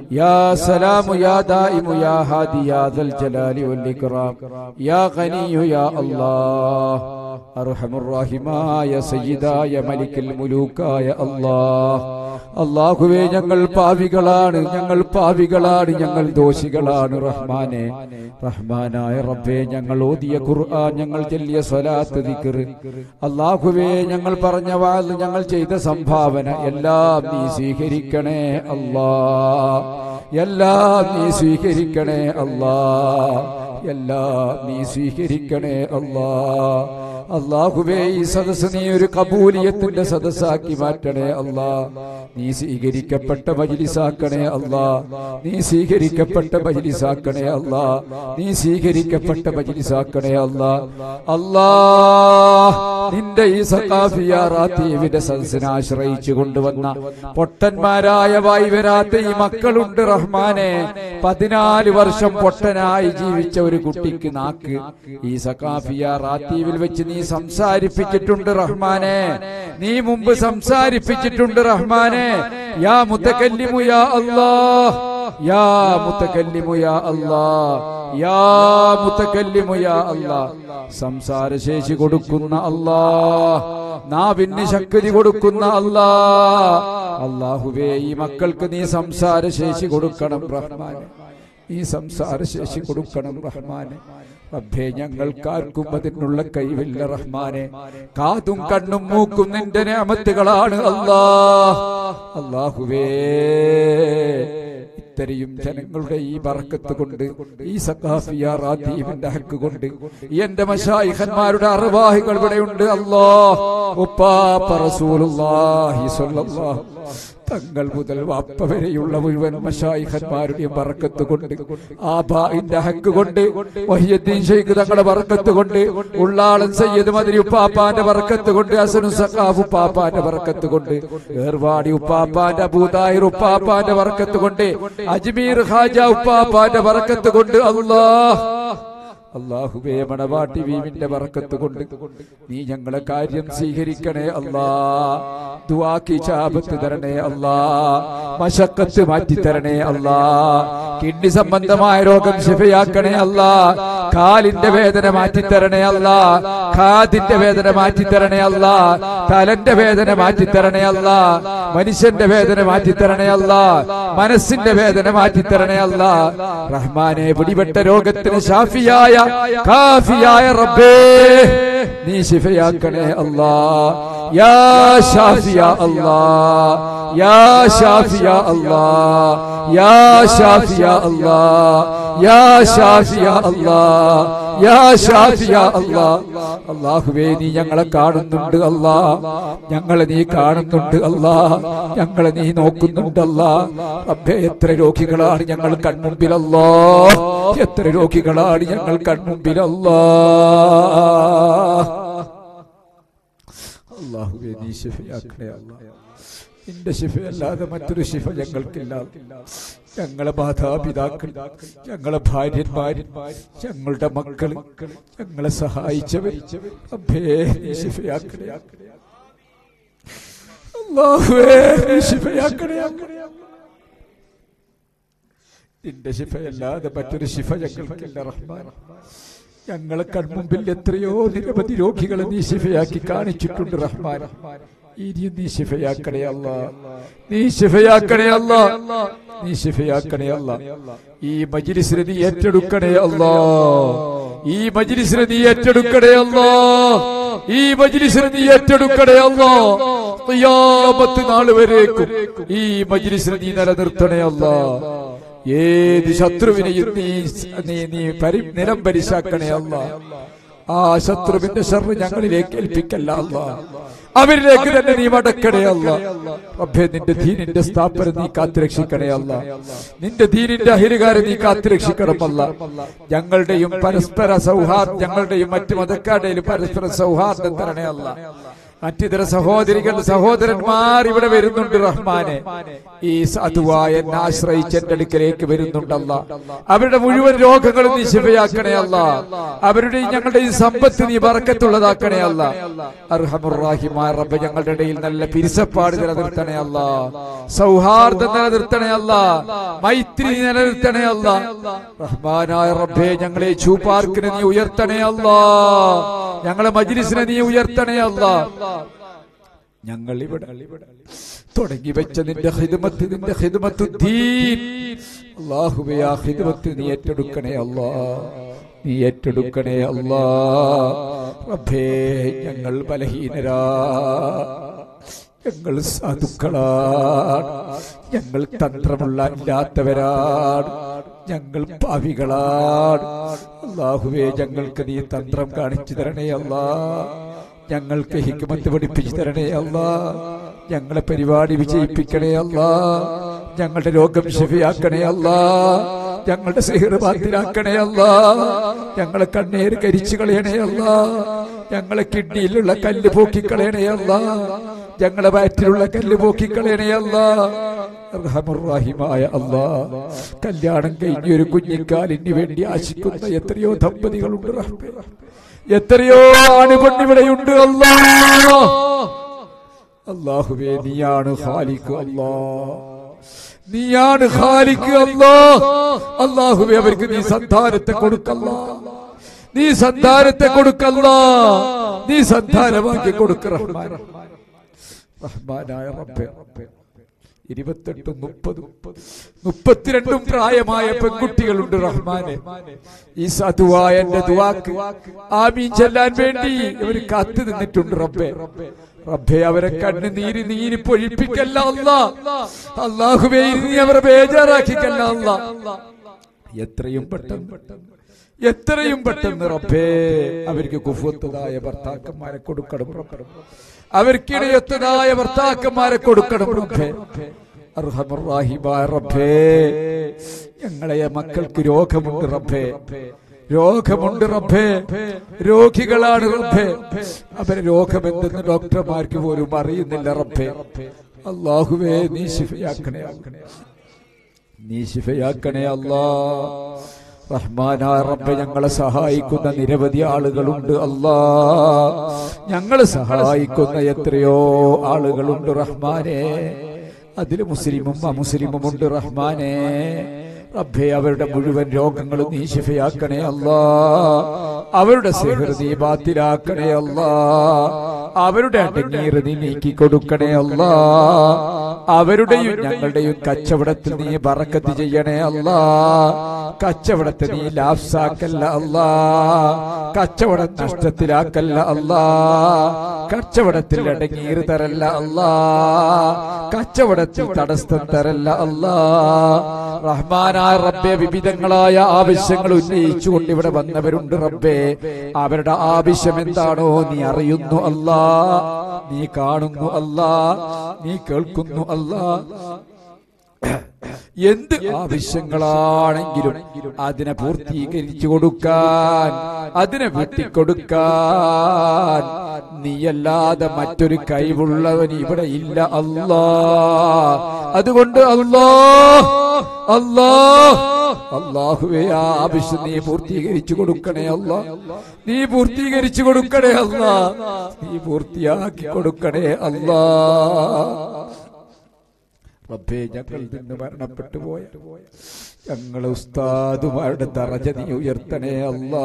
يا سلام يا دائم يا هادي يا ذا الجلال والإكرام يا غني يا الله أرحم الراحماയ സയ്യിദായ മലിക്കൽ മുലൂക്കായ അല്ലാഹ് അള്ളാഹുവേ ഞങ്ങൾ പാവികളാണ് ഞങ്ങൾ പാവികളാണ് ഞങ്ങൾ ദോഷികളാണ് റഹ്മാനെ റഹ്മാനായ റബ്ബേ ഞങ്ങൾ ഓതിയ ഖുർആൻ ഞങ്ങൾ ചൊല്ലിയ സ്വലാത്ത് ദിക്ർ അള്ളാഹുവേ ഞങ്ങൾ പറഞ്ഞ വാൽ ഞങ്ങൾ ചെയ്ത സംഭാവന എല്ലാം നീ സ്വീകരിക്കണേ അല്ലാ എല്ലാം നീ സ്വീകരിക്കണേ അല്ലാ എല്ലാം നീ സ്വീകരിക്കണേ അല്ലാ അള്ളാഹുവേ ഈ സദസ് നീ ഒരു കബൂലിയത്തിന്റെ സദസ്സാക്കി മാറ്റണേ അല്ലാ നീ സ്വീകരിക്കപ്പെട്ട മജിലിസാക്കണേ അല്ലാ നീ സ്വീകരിക്കപ്പെട്ട മജിലിസാക്കണേ അല്ലാ നീ സ്വീകരിക്കപ്പെട്ട മജിലിസാക്കണേ അല്ലാ അല്ലാ നിന്റെ ഈ സഖാഫിയ റാത്തീവിന്റെ സദസ്സിനെ ആശ്രയിച്ചു കൊണ്ടുവന്ന പൊട്ടന്മാരായ വായി വരാത്ത ഈ മക്കളുണ്ട് റഹ്മാനെ പതിനാല് വർഷം പൊട്ടനായി ജീവിച്ച ഒരു കുട്ടിക്ക് നാക്ക് ഈ സഖാഫിയ റാത്തീവിൽ വെച്ച് നീ സംസാരിപ്പിച്ചിട്ടുണ്ട് റഹ്മാനെ നീ മുമ്പ് സംസാരിപ്പിച്ചിട്ടുണ്ട് റഹ്മാനെ യാ മുത്തക്കല്ലിമു യാ അല്ലാ യാ മുത്തക്കല്ലിമു യാ അല്ലാ യാ മുത്തക്കല്ലിമു യാ അല്ലാ സംസാരശേഷി കൊടുക്കുന്ന അല്ലാ നാവിന് ശക്തി കൊടുക്കുന്ന അല്ലാ അള്ളാഹുവേ ഈ മക്കൾക്ക് നീ സംസാരശേഷി കൊടുക്കണം റഹ്മാനെ ഈ സംസാരശേഷി കൊടുക്കണം റഹ്മാനെ റബ്ബേ ഞങ്ങൾക്കാർക്കും അതിനുള്ള കഴിവില്ല റഹ്മാനെ കാതും കണ്ണും മൂക്കും നിന്റെ നിയമത്തുകളാണ് അല്ലാ അള്ളാഹുവേ ഇത്രയും ജനങ്ങളുടെ ഈ ബറക്കത്ത് കൊണ്ട് ഈ സഖാഫിയ റാത്തീവിന്റെ ഹക്ക് കൊണ്ട് എന്റെ മശായിഖന്മാരുടെ അറിവാഹികൾ ഇവിടെയുണ്ട് അല്ലാ ഉപ്പാപ്പ റസൂലുള്ളാഹി സ്വല്ലല്ലാഹു തങ്ങൾ മുതൽ വാപ്പ വരെയുള്ള മുഴുവൻ മഷായിഖന്മാരുടെയും ബറക്കത്ത് കൊണ്ട് ആബായിന്റെ ഹക്ക് കൊണ്ട് വഹിയദ്ദീൻ ഷെയ്ഖ് തങ്ങളുടെ ബറക്കത്ത് കൊണ്ട് ഉള്ളാളൻ സയ്യിദ് മദരി ഉപ്പാപ്പാന്റെ ബറക്കത്ത് കൊണ്ട് അസനു സഖാഫ് ഉപ്പാപ്പാന്റെ ബറക്കത്ത് കൊണ്ട് ഏർവാടി ഉപ്പാപ്പാന്റെ അബൂദാഹിർ ഉപ്പാപ്പാന്റെ ബറക്കത്ത് കൊണ്ട് അജ്മീർ ഖാജ ഉപ്പാപ്പാന്റെ ബറക്കത്ത് കൊണ്ട് അല്ലാഹ് അള്ളാഹുബേ മണവാട്ടി വീവിന്റെ വറക്കത്ത് കൊണ്ട് നീ ഞങ്ങളെ കാര്യം സ്വീകരിക്കണേ അല്ലാ ദുവാക്കി ചാപത്ത് തരണേ അല്ലാ മശക്കത്ത് മാറ്റി തരണേ അല്ലാ കിഡ്നി സംബന്ധമായ രോഗം ശിഫയാക്കണേ അല്ലാ കാലിന്റെ വേദന മാറ്റി തരണേ അല്ലാ കാതിന്റെ വേദന മാറ്റി തരണേ അല്ലാ തലന്റെ വേദന മാറ്റി തരണേ അല്ലാ മനുഷ്യന്റെ വേദന മാറ്റി തരണേ അല്ലാ മനസ്സിന്റെ വേദന മാറ്റി തരണേ അല്ലാ റഹ്മാനെ പിടിപെട്ട രോഗത്തിന് ഷാഫിയായ കാഫിയായ റബ്ബേ നീ ശിഫയാക്കണേ അല്ലാ യാ ഷാഫിയ അല്ലാ യാ ഷാഫിയ അല്ലാ യാ ഷാഫിയ അല്ലാ യാ ഷാഫിയ അല്ലാ യാ ഷാഫിയ അല്ലാ അല്ലാഹുവേ നീ ഞങ്ങളെ കാണുന്നുണ്ട് അല്ലാ ഞങ്ങളെ നീ കാണുന്നുണ്ട് അല്ലാ ഞങ്ങളെ നീ നോക്കുന്നുണ്ട് അല്ലാ റബ്ബേ എത്ര രോഗികളാണ് ഞങ്ങൾ കൺമുമ്പിലല്ലോ എത്ര രോഗികളാണ് ഞങ്ങൾ കൺമുമ്പിലല്ലോ അല്ലാഹുവേ നീ ശിഫയാക്കണേ അല്ലാ നിന്റെ ശിഫയല്ലാതെ മറ്റൊരു ശിഫ ഞങ്ങൾക്കില്ല ഞങ്ങളെ മാതാപിതാക്കൾ ഞങ്ങളെ ഭാര്യന്മാർ ഞങ്ങളുടെ മക്കൾ ഞങ്ങളെ സഹായിച്ചവർ അഭേ നീ ശിഫയാക്കണേ അല്ലാഹുവേ നീ ശിഫയാക്കണേ നിന്റെ ശിഫയല്ലാതെ മറ്റൊരു ശിഫ ഞങ്ങൾക്കില്ല റഹ്മാൻ ഞങ്ങളെ കൺമുമ്പിൽ എത്രയോ നിരവധി രോഗികളെ നീ ശിഫയാക്കി കാണിച്ചിട്ടുണ്ട് റഹ്മാൻ ഇനിയും നീ ശിഫയാക്കണേ അല്ല നീ ശിഫയാക്കണേ അല്ല നീ ശിഫയാക്കണേ അല്ല ഈ മജിലിസിനെ നീ ഏറ്റെടുക്കണേ അല്ലാ ഈ മജിലിസിനെ നീ ഏറ്റെടുക്കണേ അല്ലാ ഈ മജിലിസിനെ നീ ഏറ്റെടുക്കണേ അല്ലാ ഖിയാമത്ത് നാൾ വരേക്കും ഈ മജിലിസിനെ നീ നിലനിർത്തണേ അല്ലാ ഏത് ശത്രുവിനെയും നീ നീ നീ പരി നിലം പരിശാക്കണേ അല്ല ആ ശത്രുവിന്റെ ഷർറ് ഞങ്ങളിലേക്ക് ഏൽപ്പിക്കല്ല അല്ല അവരിലേക്ക് തന്നെ നീ മടക്കണേ അല്ല റബ്ബേ നിന്റെ ദീനിന്റെ സ്ഥാപനം നീ കാത്തുരക്ഷിക്കണേ അല്ല നിന്റെ ദീനിന്റെ അഹിരുകാരെ നീ കാത്തുരക്ഷിക്കണം അല്ല ഞങ്ങളുടെയും പരസ്പര സൗഹാർദ്ദം ഞങ്ങളുടെയും മറ്റു മതക്കാരുടെയും പരസ്പര സൗഹാർദ്ദം തരണേ അല്ല മറ്റിതര സഹോദരികൾ സഹോദരന്മാർ ഇവിടെ വരുന്നുണ്ട് റഹ്മാനെ ഈ സാധുവായ എന്നെ ആശ്രയിച്ച് എന്റെ അടുക്കലേക്ക് വരുന്നുണ്ടല്ല അവരുടെ മുഴുവൻ രോഗങ്ങളും നീ ശിവയാക്കണേ അല്ല അവരുടെ ഞങ്ങളുടെ ഈ സമ്പത്ത് നീ പറക്കത്തുള്ളതാക്കണേ അല്ല അർഹമുറാഹിമായ റബ്ബ് ഞങ്ങളുടെ ഇടയിൽ നല്ല പിരിസപ്പാട് നിലനിർത്തണേ അല്ല സൗഹാർദ്ദം നിലനിർത്തണേ അല്ല മൈത്രി നിലനിർത്തണേ അല്ല റഹ്മാനായ റബ്ബേ ഞങ്ങളെ ചൂപ്പാർക്കിനെ നീ ഉയർത്തണേ അല്ല ഞങ്ങളെ മജ്ലിസിനെ നീ ഉയർത്തണേ അല്ല ഞങ്ങൾ ഇവിടെ തുടങ്ങി വെച്ച നിന്റെ ഹിദ്മത്ത് നിന്റെ ഹിദ്മത്ത് ദീൻ അല്ലാഹുവേ ആ ഹിദ്മത്ത് നീ ഏറ്റെടുക്കണേ അല്ലാ നീ ഏറ്റെടുക്കണേ അല്ലാ റബ്ബേ ഞങ്ങൾ ബലഹീനരാ ഞങ്ങൾ സാധുക്കളാണ് ഞങ്ങൾ തന്ത്രമുള്ള ഇല്ലാത്തവരാണ് ഞങ്ങൾ പാവികളാണ് അള്ളാഹുവേ ഞങ്ങൾക്ക് നീ തന്ത്രം കാണിച്ചു തരണേ അല്ലാ ഞങ്ങൾക്ക് ഹിക്മത്ത് പഠിപ്പിച്ചു തരണേ അല്ല ഞങ്ങളെ പരിപാടി വിജയിപ്പിക്കണേ അല്ല ഞങ്ങളുടെ രോഗം ശരിയാക്കണേ അല്ല ഞങ്ങളുടെ സിഹിർ ബാത്തിലാക്കണേ അല്ല ഞങ്ങളെ കണ്ണീര് കരിച്ചു കളയണേ അല്ല ഞങ്ങളെ കിഡ്നിയിലുള്ള കല്ല് പോക്കിക്കളയണേ അല്ല ഞങ്ങളെ വയറ്റിലുള്ള കല്ല് പോക്കിക്കളയണേ അല്ല റഹമുറാഹിമായ അല്ലാ കല്യാണം കഴിഞ്ഞ ഒരു കുഞ്ഞിക്കാലിന് വേണ്ടി ആശിക്കുന്ന എത്രയോ ദമ്പതികളുണ്ട് റഹ്മേ എത്രയോ ആണുപെണ്ണിവിടെയുണ്ട് അല്ലാ അള്ളാഹുവേ നീയാണ് ഖാലിഖ് അല്ലാ നീയാണ് ഖാലിഖ് അല്ലാ അള്ളാഹുവേ അവർക്ക് നീ സന്താനത്തെ കൊടുക്കല്ല നീ സന്താനത്തെ കൊടുക്കല്ല നീ സന്താനമാക്കി കൊടുക്ക റഹ്മാൻ റഹ്മാനായ റബ്ബേ ഇരുപത്തെട്ടും മുപ്പതും മുപ്പത്തിരണ്ടും പ്രായമായ പെൺകുട്ടികളുണ്ട് റഹ്മാനെ ഈ സാധുവായ എന്റെ ദുവാക്ക് ആമീൻ ചെല്ലാൻ വേണ്ടി ഇവർ കാത്തു നിന്നിട്ടുണ്ട് റബ്ബെ റബ്ബെ അവരെ കണ്ണ് നീര് നീര് പൊഴിപ്പിക്കല്ല അല്ല അള്ളാഹുവേ നീ അവരെ ബേജാറാക്കിക്കല്ല അല്ല എത്രയും പെട്ടെന്ന് എത്രയും പെട്ടെന്ന് റബ്ബേ അവർക്ക് കുഫുത്തതായ ഭർത്താക്കന്മാരെ കൊടുക്കണം റബ്ബേ. അവർക്കിടയത്തതായ ഭർത്താക്കന്മാരെ കൊടുക്കണം റബ്ബേ അർഹമുറാഹിമായ റബ്ബേ ഞങ്ങളെ മക്കൾക്ക് രോഗമുണ്ട് റബ്ബേ രോഗമുണ്ട് റബ്ബേ രോഗികളാണ് റബ്ബേ അവരെ രോഗമെന്തെന്ന് ഡോക്ടർമാർക്ക് പോലും അറിയുന്നില്ല റബ്ബേ അള്ളാഹുവേ നീ ശിഫയാക്കണേ നീ ശിഫയാക്കണേ അല്ലാ റഹ്മാനായ റബ്ബെ ഞങ്ങളെ സഹായിക്കുന്ന നിരവധി ആളുകളുണ്ട് അല്ലാ ഞങ്ങളെ സഹായിക്കുന്ന എത്രയോ ആളുകളുണ്ട് റഹ്മാനെ അതിൽ മുസ്ലിമും അമുസ്ലിമും ഉണ്ട് റഹ്മാനെ റബ്ബെ അവരുടെ മുഴുവൻ രോഗങ്ങളും നീ ശിഫയാക്കണേ അല്ലാ അവരുടെ സിഹർ നീ ബാത്തിലാക്കണേ അല്ലാ അവരുടെ അടങ്ങീറ് നീ നീക്കി കൊടുക്കണേ അല്ലാ അവരുടെയും ഞങ്ങളുടെയും കച്ചവടത്തിൽ നീ ബറക്കത്ത് ചെയ്യണേ അല്ലാ കച്ചവടത്തെ നീ ലാഫ്സാക്കല്ല അല്ലാ കച്ചവടം നഷ്ടത്തിലാക്കല്ല അല്ലാ കച്ചവടത്തിൽ അടങ്ങീറ് തരല്ല അല്ലാ കച്ചവടത്തിൽ തടസ്സം തരല്ല അല്ലാ റഹ്മാനായ റബ്ബെ വിവിധങ്ങളായ ആവശ്യങ്ങൾ ഉന്നയിച്ചുകൊണ്ട് ഇവിടെ വന്നവരുണ്ട് റബ്ബെ അവരുടെ ആവശ്യം എന്താണോ നീ അറിയുന്നു അല്ലാ നീ കാണുന്നു അല്ലാ നീ കേൾക്കുന്നു അല്ലാ എന്ത് ആവശ്യങ്ങളാണെങ്കിലും അതിനെ പൂർത്തീകരിച്ചു കൊടുക്കാൻ അതിനെ വെട്ടിക്കൊടുക്കാൻ നീയല്ലാതെ മറ്റൊരു കഴിവുള്ളവൻ ഇവിടെ ഇല്ല അല്ലാ അതുകൊണ്ട് അല്ലാ അല്ലാ അള്ളാഹുവേ ആ ആവശ്യം നീ പൂർത്തീകരിച്ചു കൊടുക്കണേ അല്ല നീ പൂർത്തീകരിച്ചു കൊടുക്കണേ അല്ല നീ പൂർത്തിയാക്കി കൊടുക്കണേ അല്ലാ റബ്ബേ ഞങ്ങളിൽ നിന്ന് മരണപ്പെട്ടു പോയ ഞങ്ങളെ ഉസ്താദുമാരുടെ ദറജ നീ ഉയർത്തണേ അല്ലാ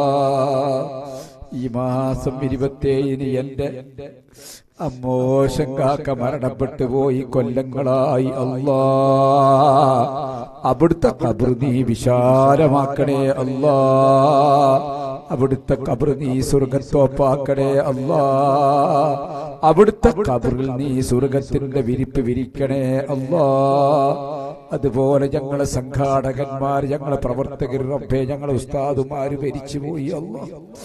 ഈ മാസം ഇരുപത്തേഴിന് എന്റെ അമ്മോശം കാക്ക മരണപ്പെട്ടു പോയി കൊല്ലങ്ങളായി അല്ലാ അവിടുത്തെ കബർ നീ വിശാലമാക്കണേ അല്ലാ അവിടുത്തെ കബർ നീ സ്വർഗത്തോപ്പാക്കണേ അല്ലാ അവിടുത്തെ കബറിൽ നീ സ്വർഗത്തിന്റെ വിരിപ്പ് വിരിക്കണേ അല്ലാ അതുപോലെ ഞങ്ങളെ സംഘാടകന്മാർ ഞങ്ങളെ പ്രവർത്തകർ റബ്ബേ ഞങ്ങളെ ഉസ്താദുമാര് മരിച്ചുപോയി അല്ലാ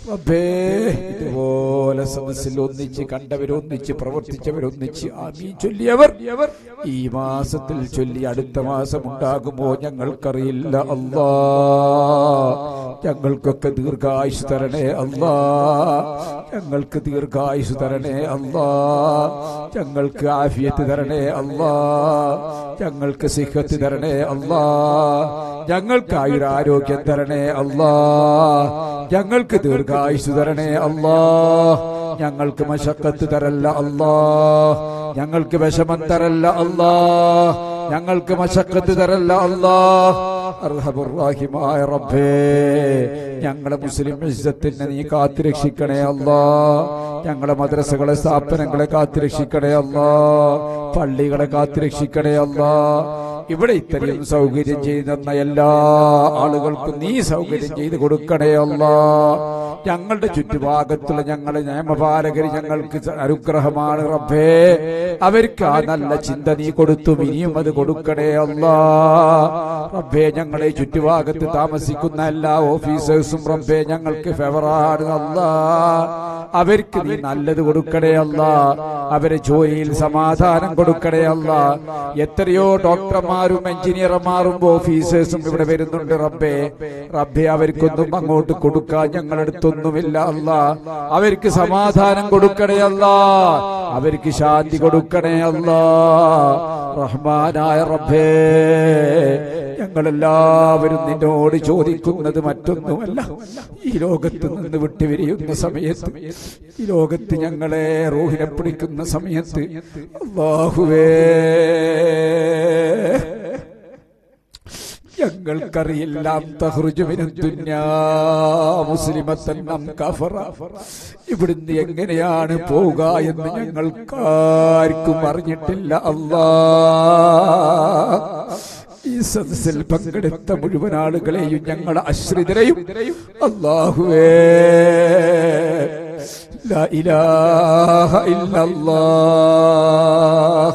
റബ്ബേ ഇതുപോലെ സദസ്സിൽ ഒന്നിച്ച് കണ്ടവരൊന്നിച്ച് പ്രവർത്തിച്ചവരൊന്നിച്ച് ആമീൻ ചൊല്ലിയവർ ഈ മാസത്തിൽ ചൊല്ലി അടുത്ത മാസം ഉണ്ടാകുമോ ഞങ്ങൾക്കറിയില്ല അല്ലാ ഞങ്ങൾക്കൊക്കെ ദീർഘായുസ് തരണേ അല്ലാ ഞങ്ങൾക്ക് ദീർഘായുസ് തരണേ അല്ലാ ഞങ്ങൾക്ക് ആഫിയത്ത് തരണേ അല്ലാ ഞങ്ങൾക്ക് സിഹത്ത് തരണേ അല്ലാ ഞങ്ങൾക്ക് ആയുരാരോഗ്യം തരണേ അല്ലാ ഞങ്ങൾക്ക് ദീർഘായുസ് തരണേ അല്ലാ ഞങ്ങൾക്ക് മശക്കത്ത് തരല്ല അല്ലാ ഞങ്ങൾക്ക് വിഷമം തരല്ല അല്ലാ ഞങ്ങൾക്ക് മശക്കത്ത് തരല്ല അല്ലാ അർഹമുറാഹിമായ റബ്ബേ ഞങ്ങളെ മുസ്ലിം ഇസ്സത്തിനെ നീ കാത്തുരക്ഷിക്കണേ അല്ലാ ഞങ്ങളെ മദ്രസകളെ സ്ഥാപനങ്ങളെ കാത്തുരക്ഷിക്കണേ അല്ലാ പള്ളികളെ കാത്തുരക്ഷിക്കണേ അല്ലാ ഇവിടെ ഇത്രയും സൗകര്യം ചെയ്തെന്ന എല്ലാ ആളുകൾക്കും നീ സൗകര്യം ചെയ്ത് കൊടുക്കണേ അല്ലാ ഞങ്ങളുടെ ചുറ്റുഭാഗത്തുള്ള ഞങ്ങളെ നിയമപാലകർ ഞങ്ങൾക്ക് അനുഗ്രഹമാണ് റബ്ബേ അവർക്ക് ആ നല്ല ചിന്ത നീ കൊടുത്തു ഇനിയും അത് കൊടുക്കണേ അല്ലാ റബ്ബേ ഞങ്ങളെ ചുറ്റുഭാഗത്ത് താമസിക്കുന്ന എല്ലാ ഓഫീസേഴ്സും റബ്ബേ ഞങ്ങൾക്ക് ഫേവറാണ് അല്ലാ അവർക്ക് നീ നല്ലത് കൊടുക്കണേ അല്ല അവരെ ജോലിയിൽ സമാധാനം കൊടുക്കണേ അല്ല എത്രയോ ഡോക്ടർമാരും എഞ്ചിനീയർമാരും ഓഫീസേഴ്സും ഇവിടെ വരുന്നുണ്ട് റബ്ബേ റബ്ബേ അവർക്കൊന്നും അങ്ങോട്ട് കൊടുക്കാൻ ഞങ്ങളടുത്തൊന്നുമില്ല അല്ല അവർക്ക് സമാധാനം കൊടുക്കണേ അല്ല അവർക്ക് ശാന്തി കൊടുക്കണേ അല്ല റഹ്മാനായ റബ്ബേ ഞങ്ങളെല്ലാവരും നിന്നോട് ചോദിക്കുന്നത് മറ്റൊന്നുമല്ല ഈ ലോകത്ത് നിന്ന് വിട്ടുപിരിയുന്ന സമയത്ത് ഈ ലോകത്ത് ഞങ്ങളെ റൂഹിനെ പിടിക്കുന്ന സമയത്ത് അള്ളാഹുവേ ഞങ്ങൾക്കറിയില്ലാം തഹ്റുജുവിന് ദുന്യാ മുസ്ലിമത്തൻ നം കഫറ ഇവിടുന്ന് എങ്ങനെയാണ് പോവുക എന്ന് ഞങ്ങൾക്കാർക്കും അറിഞ്ഞിട്ടില്ല അല്ലാ ഈ സദസ്സിൽ പങ്കെടുത്ത മുഴുവൻ ആളുകളെയും ഞങ്ങൾ അശ്രിതരെയും അള്ളാഹുവേ ലാ ഇലാഹ ഇല്ലല്ലാഹ്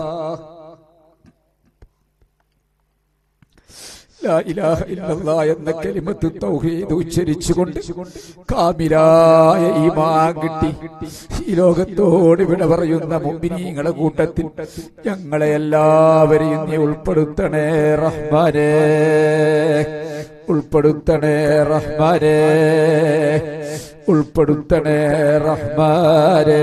ലാ ഇലാഹ ഇല്ലല്ലാഹ് എന്ന കലിമത്ത് തൗഹീദ് ഉച്ചരിച്ചുകൊണ്ട് കാമിലായ ഈമാൻ കിട്ടി ഈ ലോകത്തോട് വിട പറയുന്ന മുമ്പിനീങ്ങളെ കൂട്ടത്തിൽ ഞങ്ങളെ എല്ലാവരെയും നീ ഉൾപ്പെടുത്തണേ റഹ്മാനേ ഉൾപ്പെടുത്തണേ റഹ്മാനേ ഉൾപ്പെടുത്തണേ റഹ്മാനേ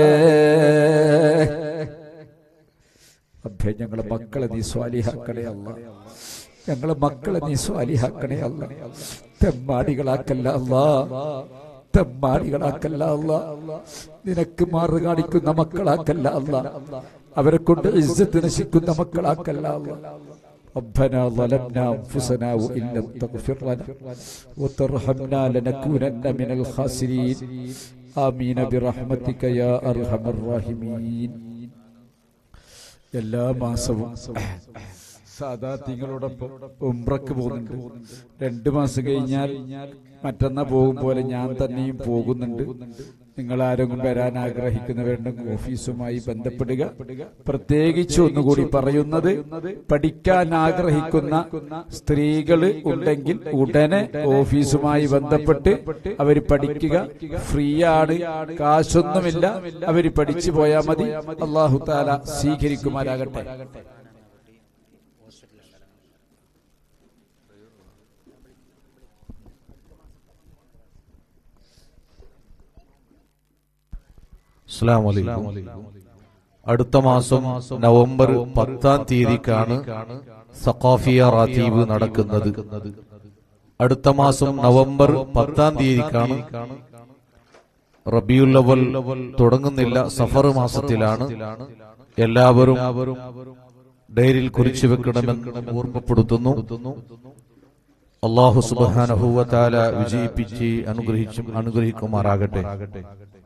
അഭ്യ ഞങ്ങളെ മക്കളെ നീ സ്വാലിഹാക്കണേ അല്ല ഞങ്ങളെ മക്കളെ നീ സ്വാലിഹാക്കണേ അല്ല തെമ്മാടികളാക്കല്ല അല്ലാ തെമ്മാടികളാക്കല്ല അല്ല നിനക്ക് മാറു കാണിക്കുന്ന മക്കളാക്കല്ല അല്ല അവരെ കൊണ്ട് ഇജ്ജത്ത് നശിക്കുന്ന മക്കളാക്കല്ല അല്ല ربنا ظلمنا أنفسنا وإن لم تغفر لنا وترحمنا لنكونن من الخاسرين آمين برحمتك يا أرحم الراحمين എല്ലാ മാസവും സാദാത്യങ്ങളോടൊപ്പം ഉംറക്ക് പോകുന്നുണ്ട് രണ്ടു മാസം കഴിഞ്ഞാൽ മറ്റന്നാ പോകും പോലെ ഞാൻ തന്നെയും പോകുന്നുണ്ട് നിങ്ങൾ ആരെങ്കിലും വരാൻ ആഗ്രഹിക്കുന്നവരുണ്ടെങ്കിൽ ഓഫീസുമായി ബന്ധപ്പെടുക പ്രത്യേകിച്ച് ഒന്നുകൂടി പറയുന്നത് പഠിക്കാൻ ആഗ്രഹിക്കുന്ന സ്ത്രീകൾ ഉണ്ടെങ്കിൽ ഉടനെ ഓഫീസുമായി ബന്ധപ്പെട്ട് അവർ പഠിക്കുക ഫ്രീ ആണ് കാശൊന്നുമില്ല അവർ പഠിച്ചു പോയാൽ മതി അള്ളാഹു താല സ്വീകരിക്കുമാരാകട്ടെ അസ്സലാമു അലൈക്കും അടുത്ത മാസം നവംബർ പത്താം തീയതിക്കാണ് സഖാഫിയ റാത്തീബ് നടക്കുന്നത് അടുത്ത മാസം നവംബർ പത്താം തീയതിക്കാണ് റബിയുൽ അവൽ തുടങ്ങുന്നില്ല സഫർ മാസത്തിലാണ് എല്ലാവരും ഡയറിയിൽ കുറിച്ചു വെക്കണമെന്ന് ഓർമ്മപ്പെടുത്തുന്നു അള്ളാഹു സുബാനഹുവ താല വിജയിപ്പിച്ച് അനുഗ്രഹിച്ചും അനുഗ്രഹിക്കുമാറാകട്ടെ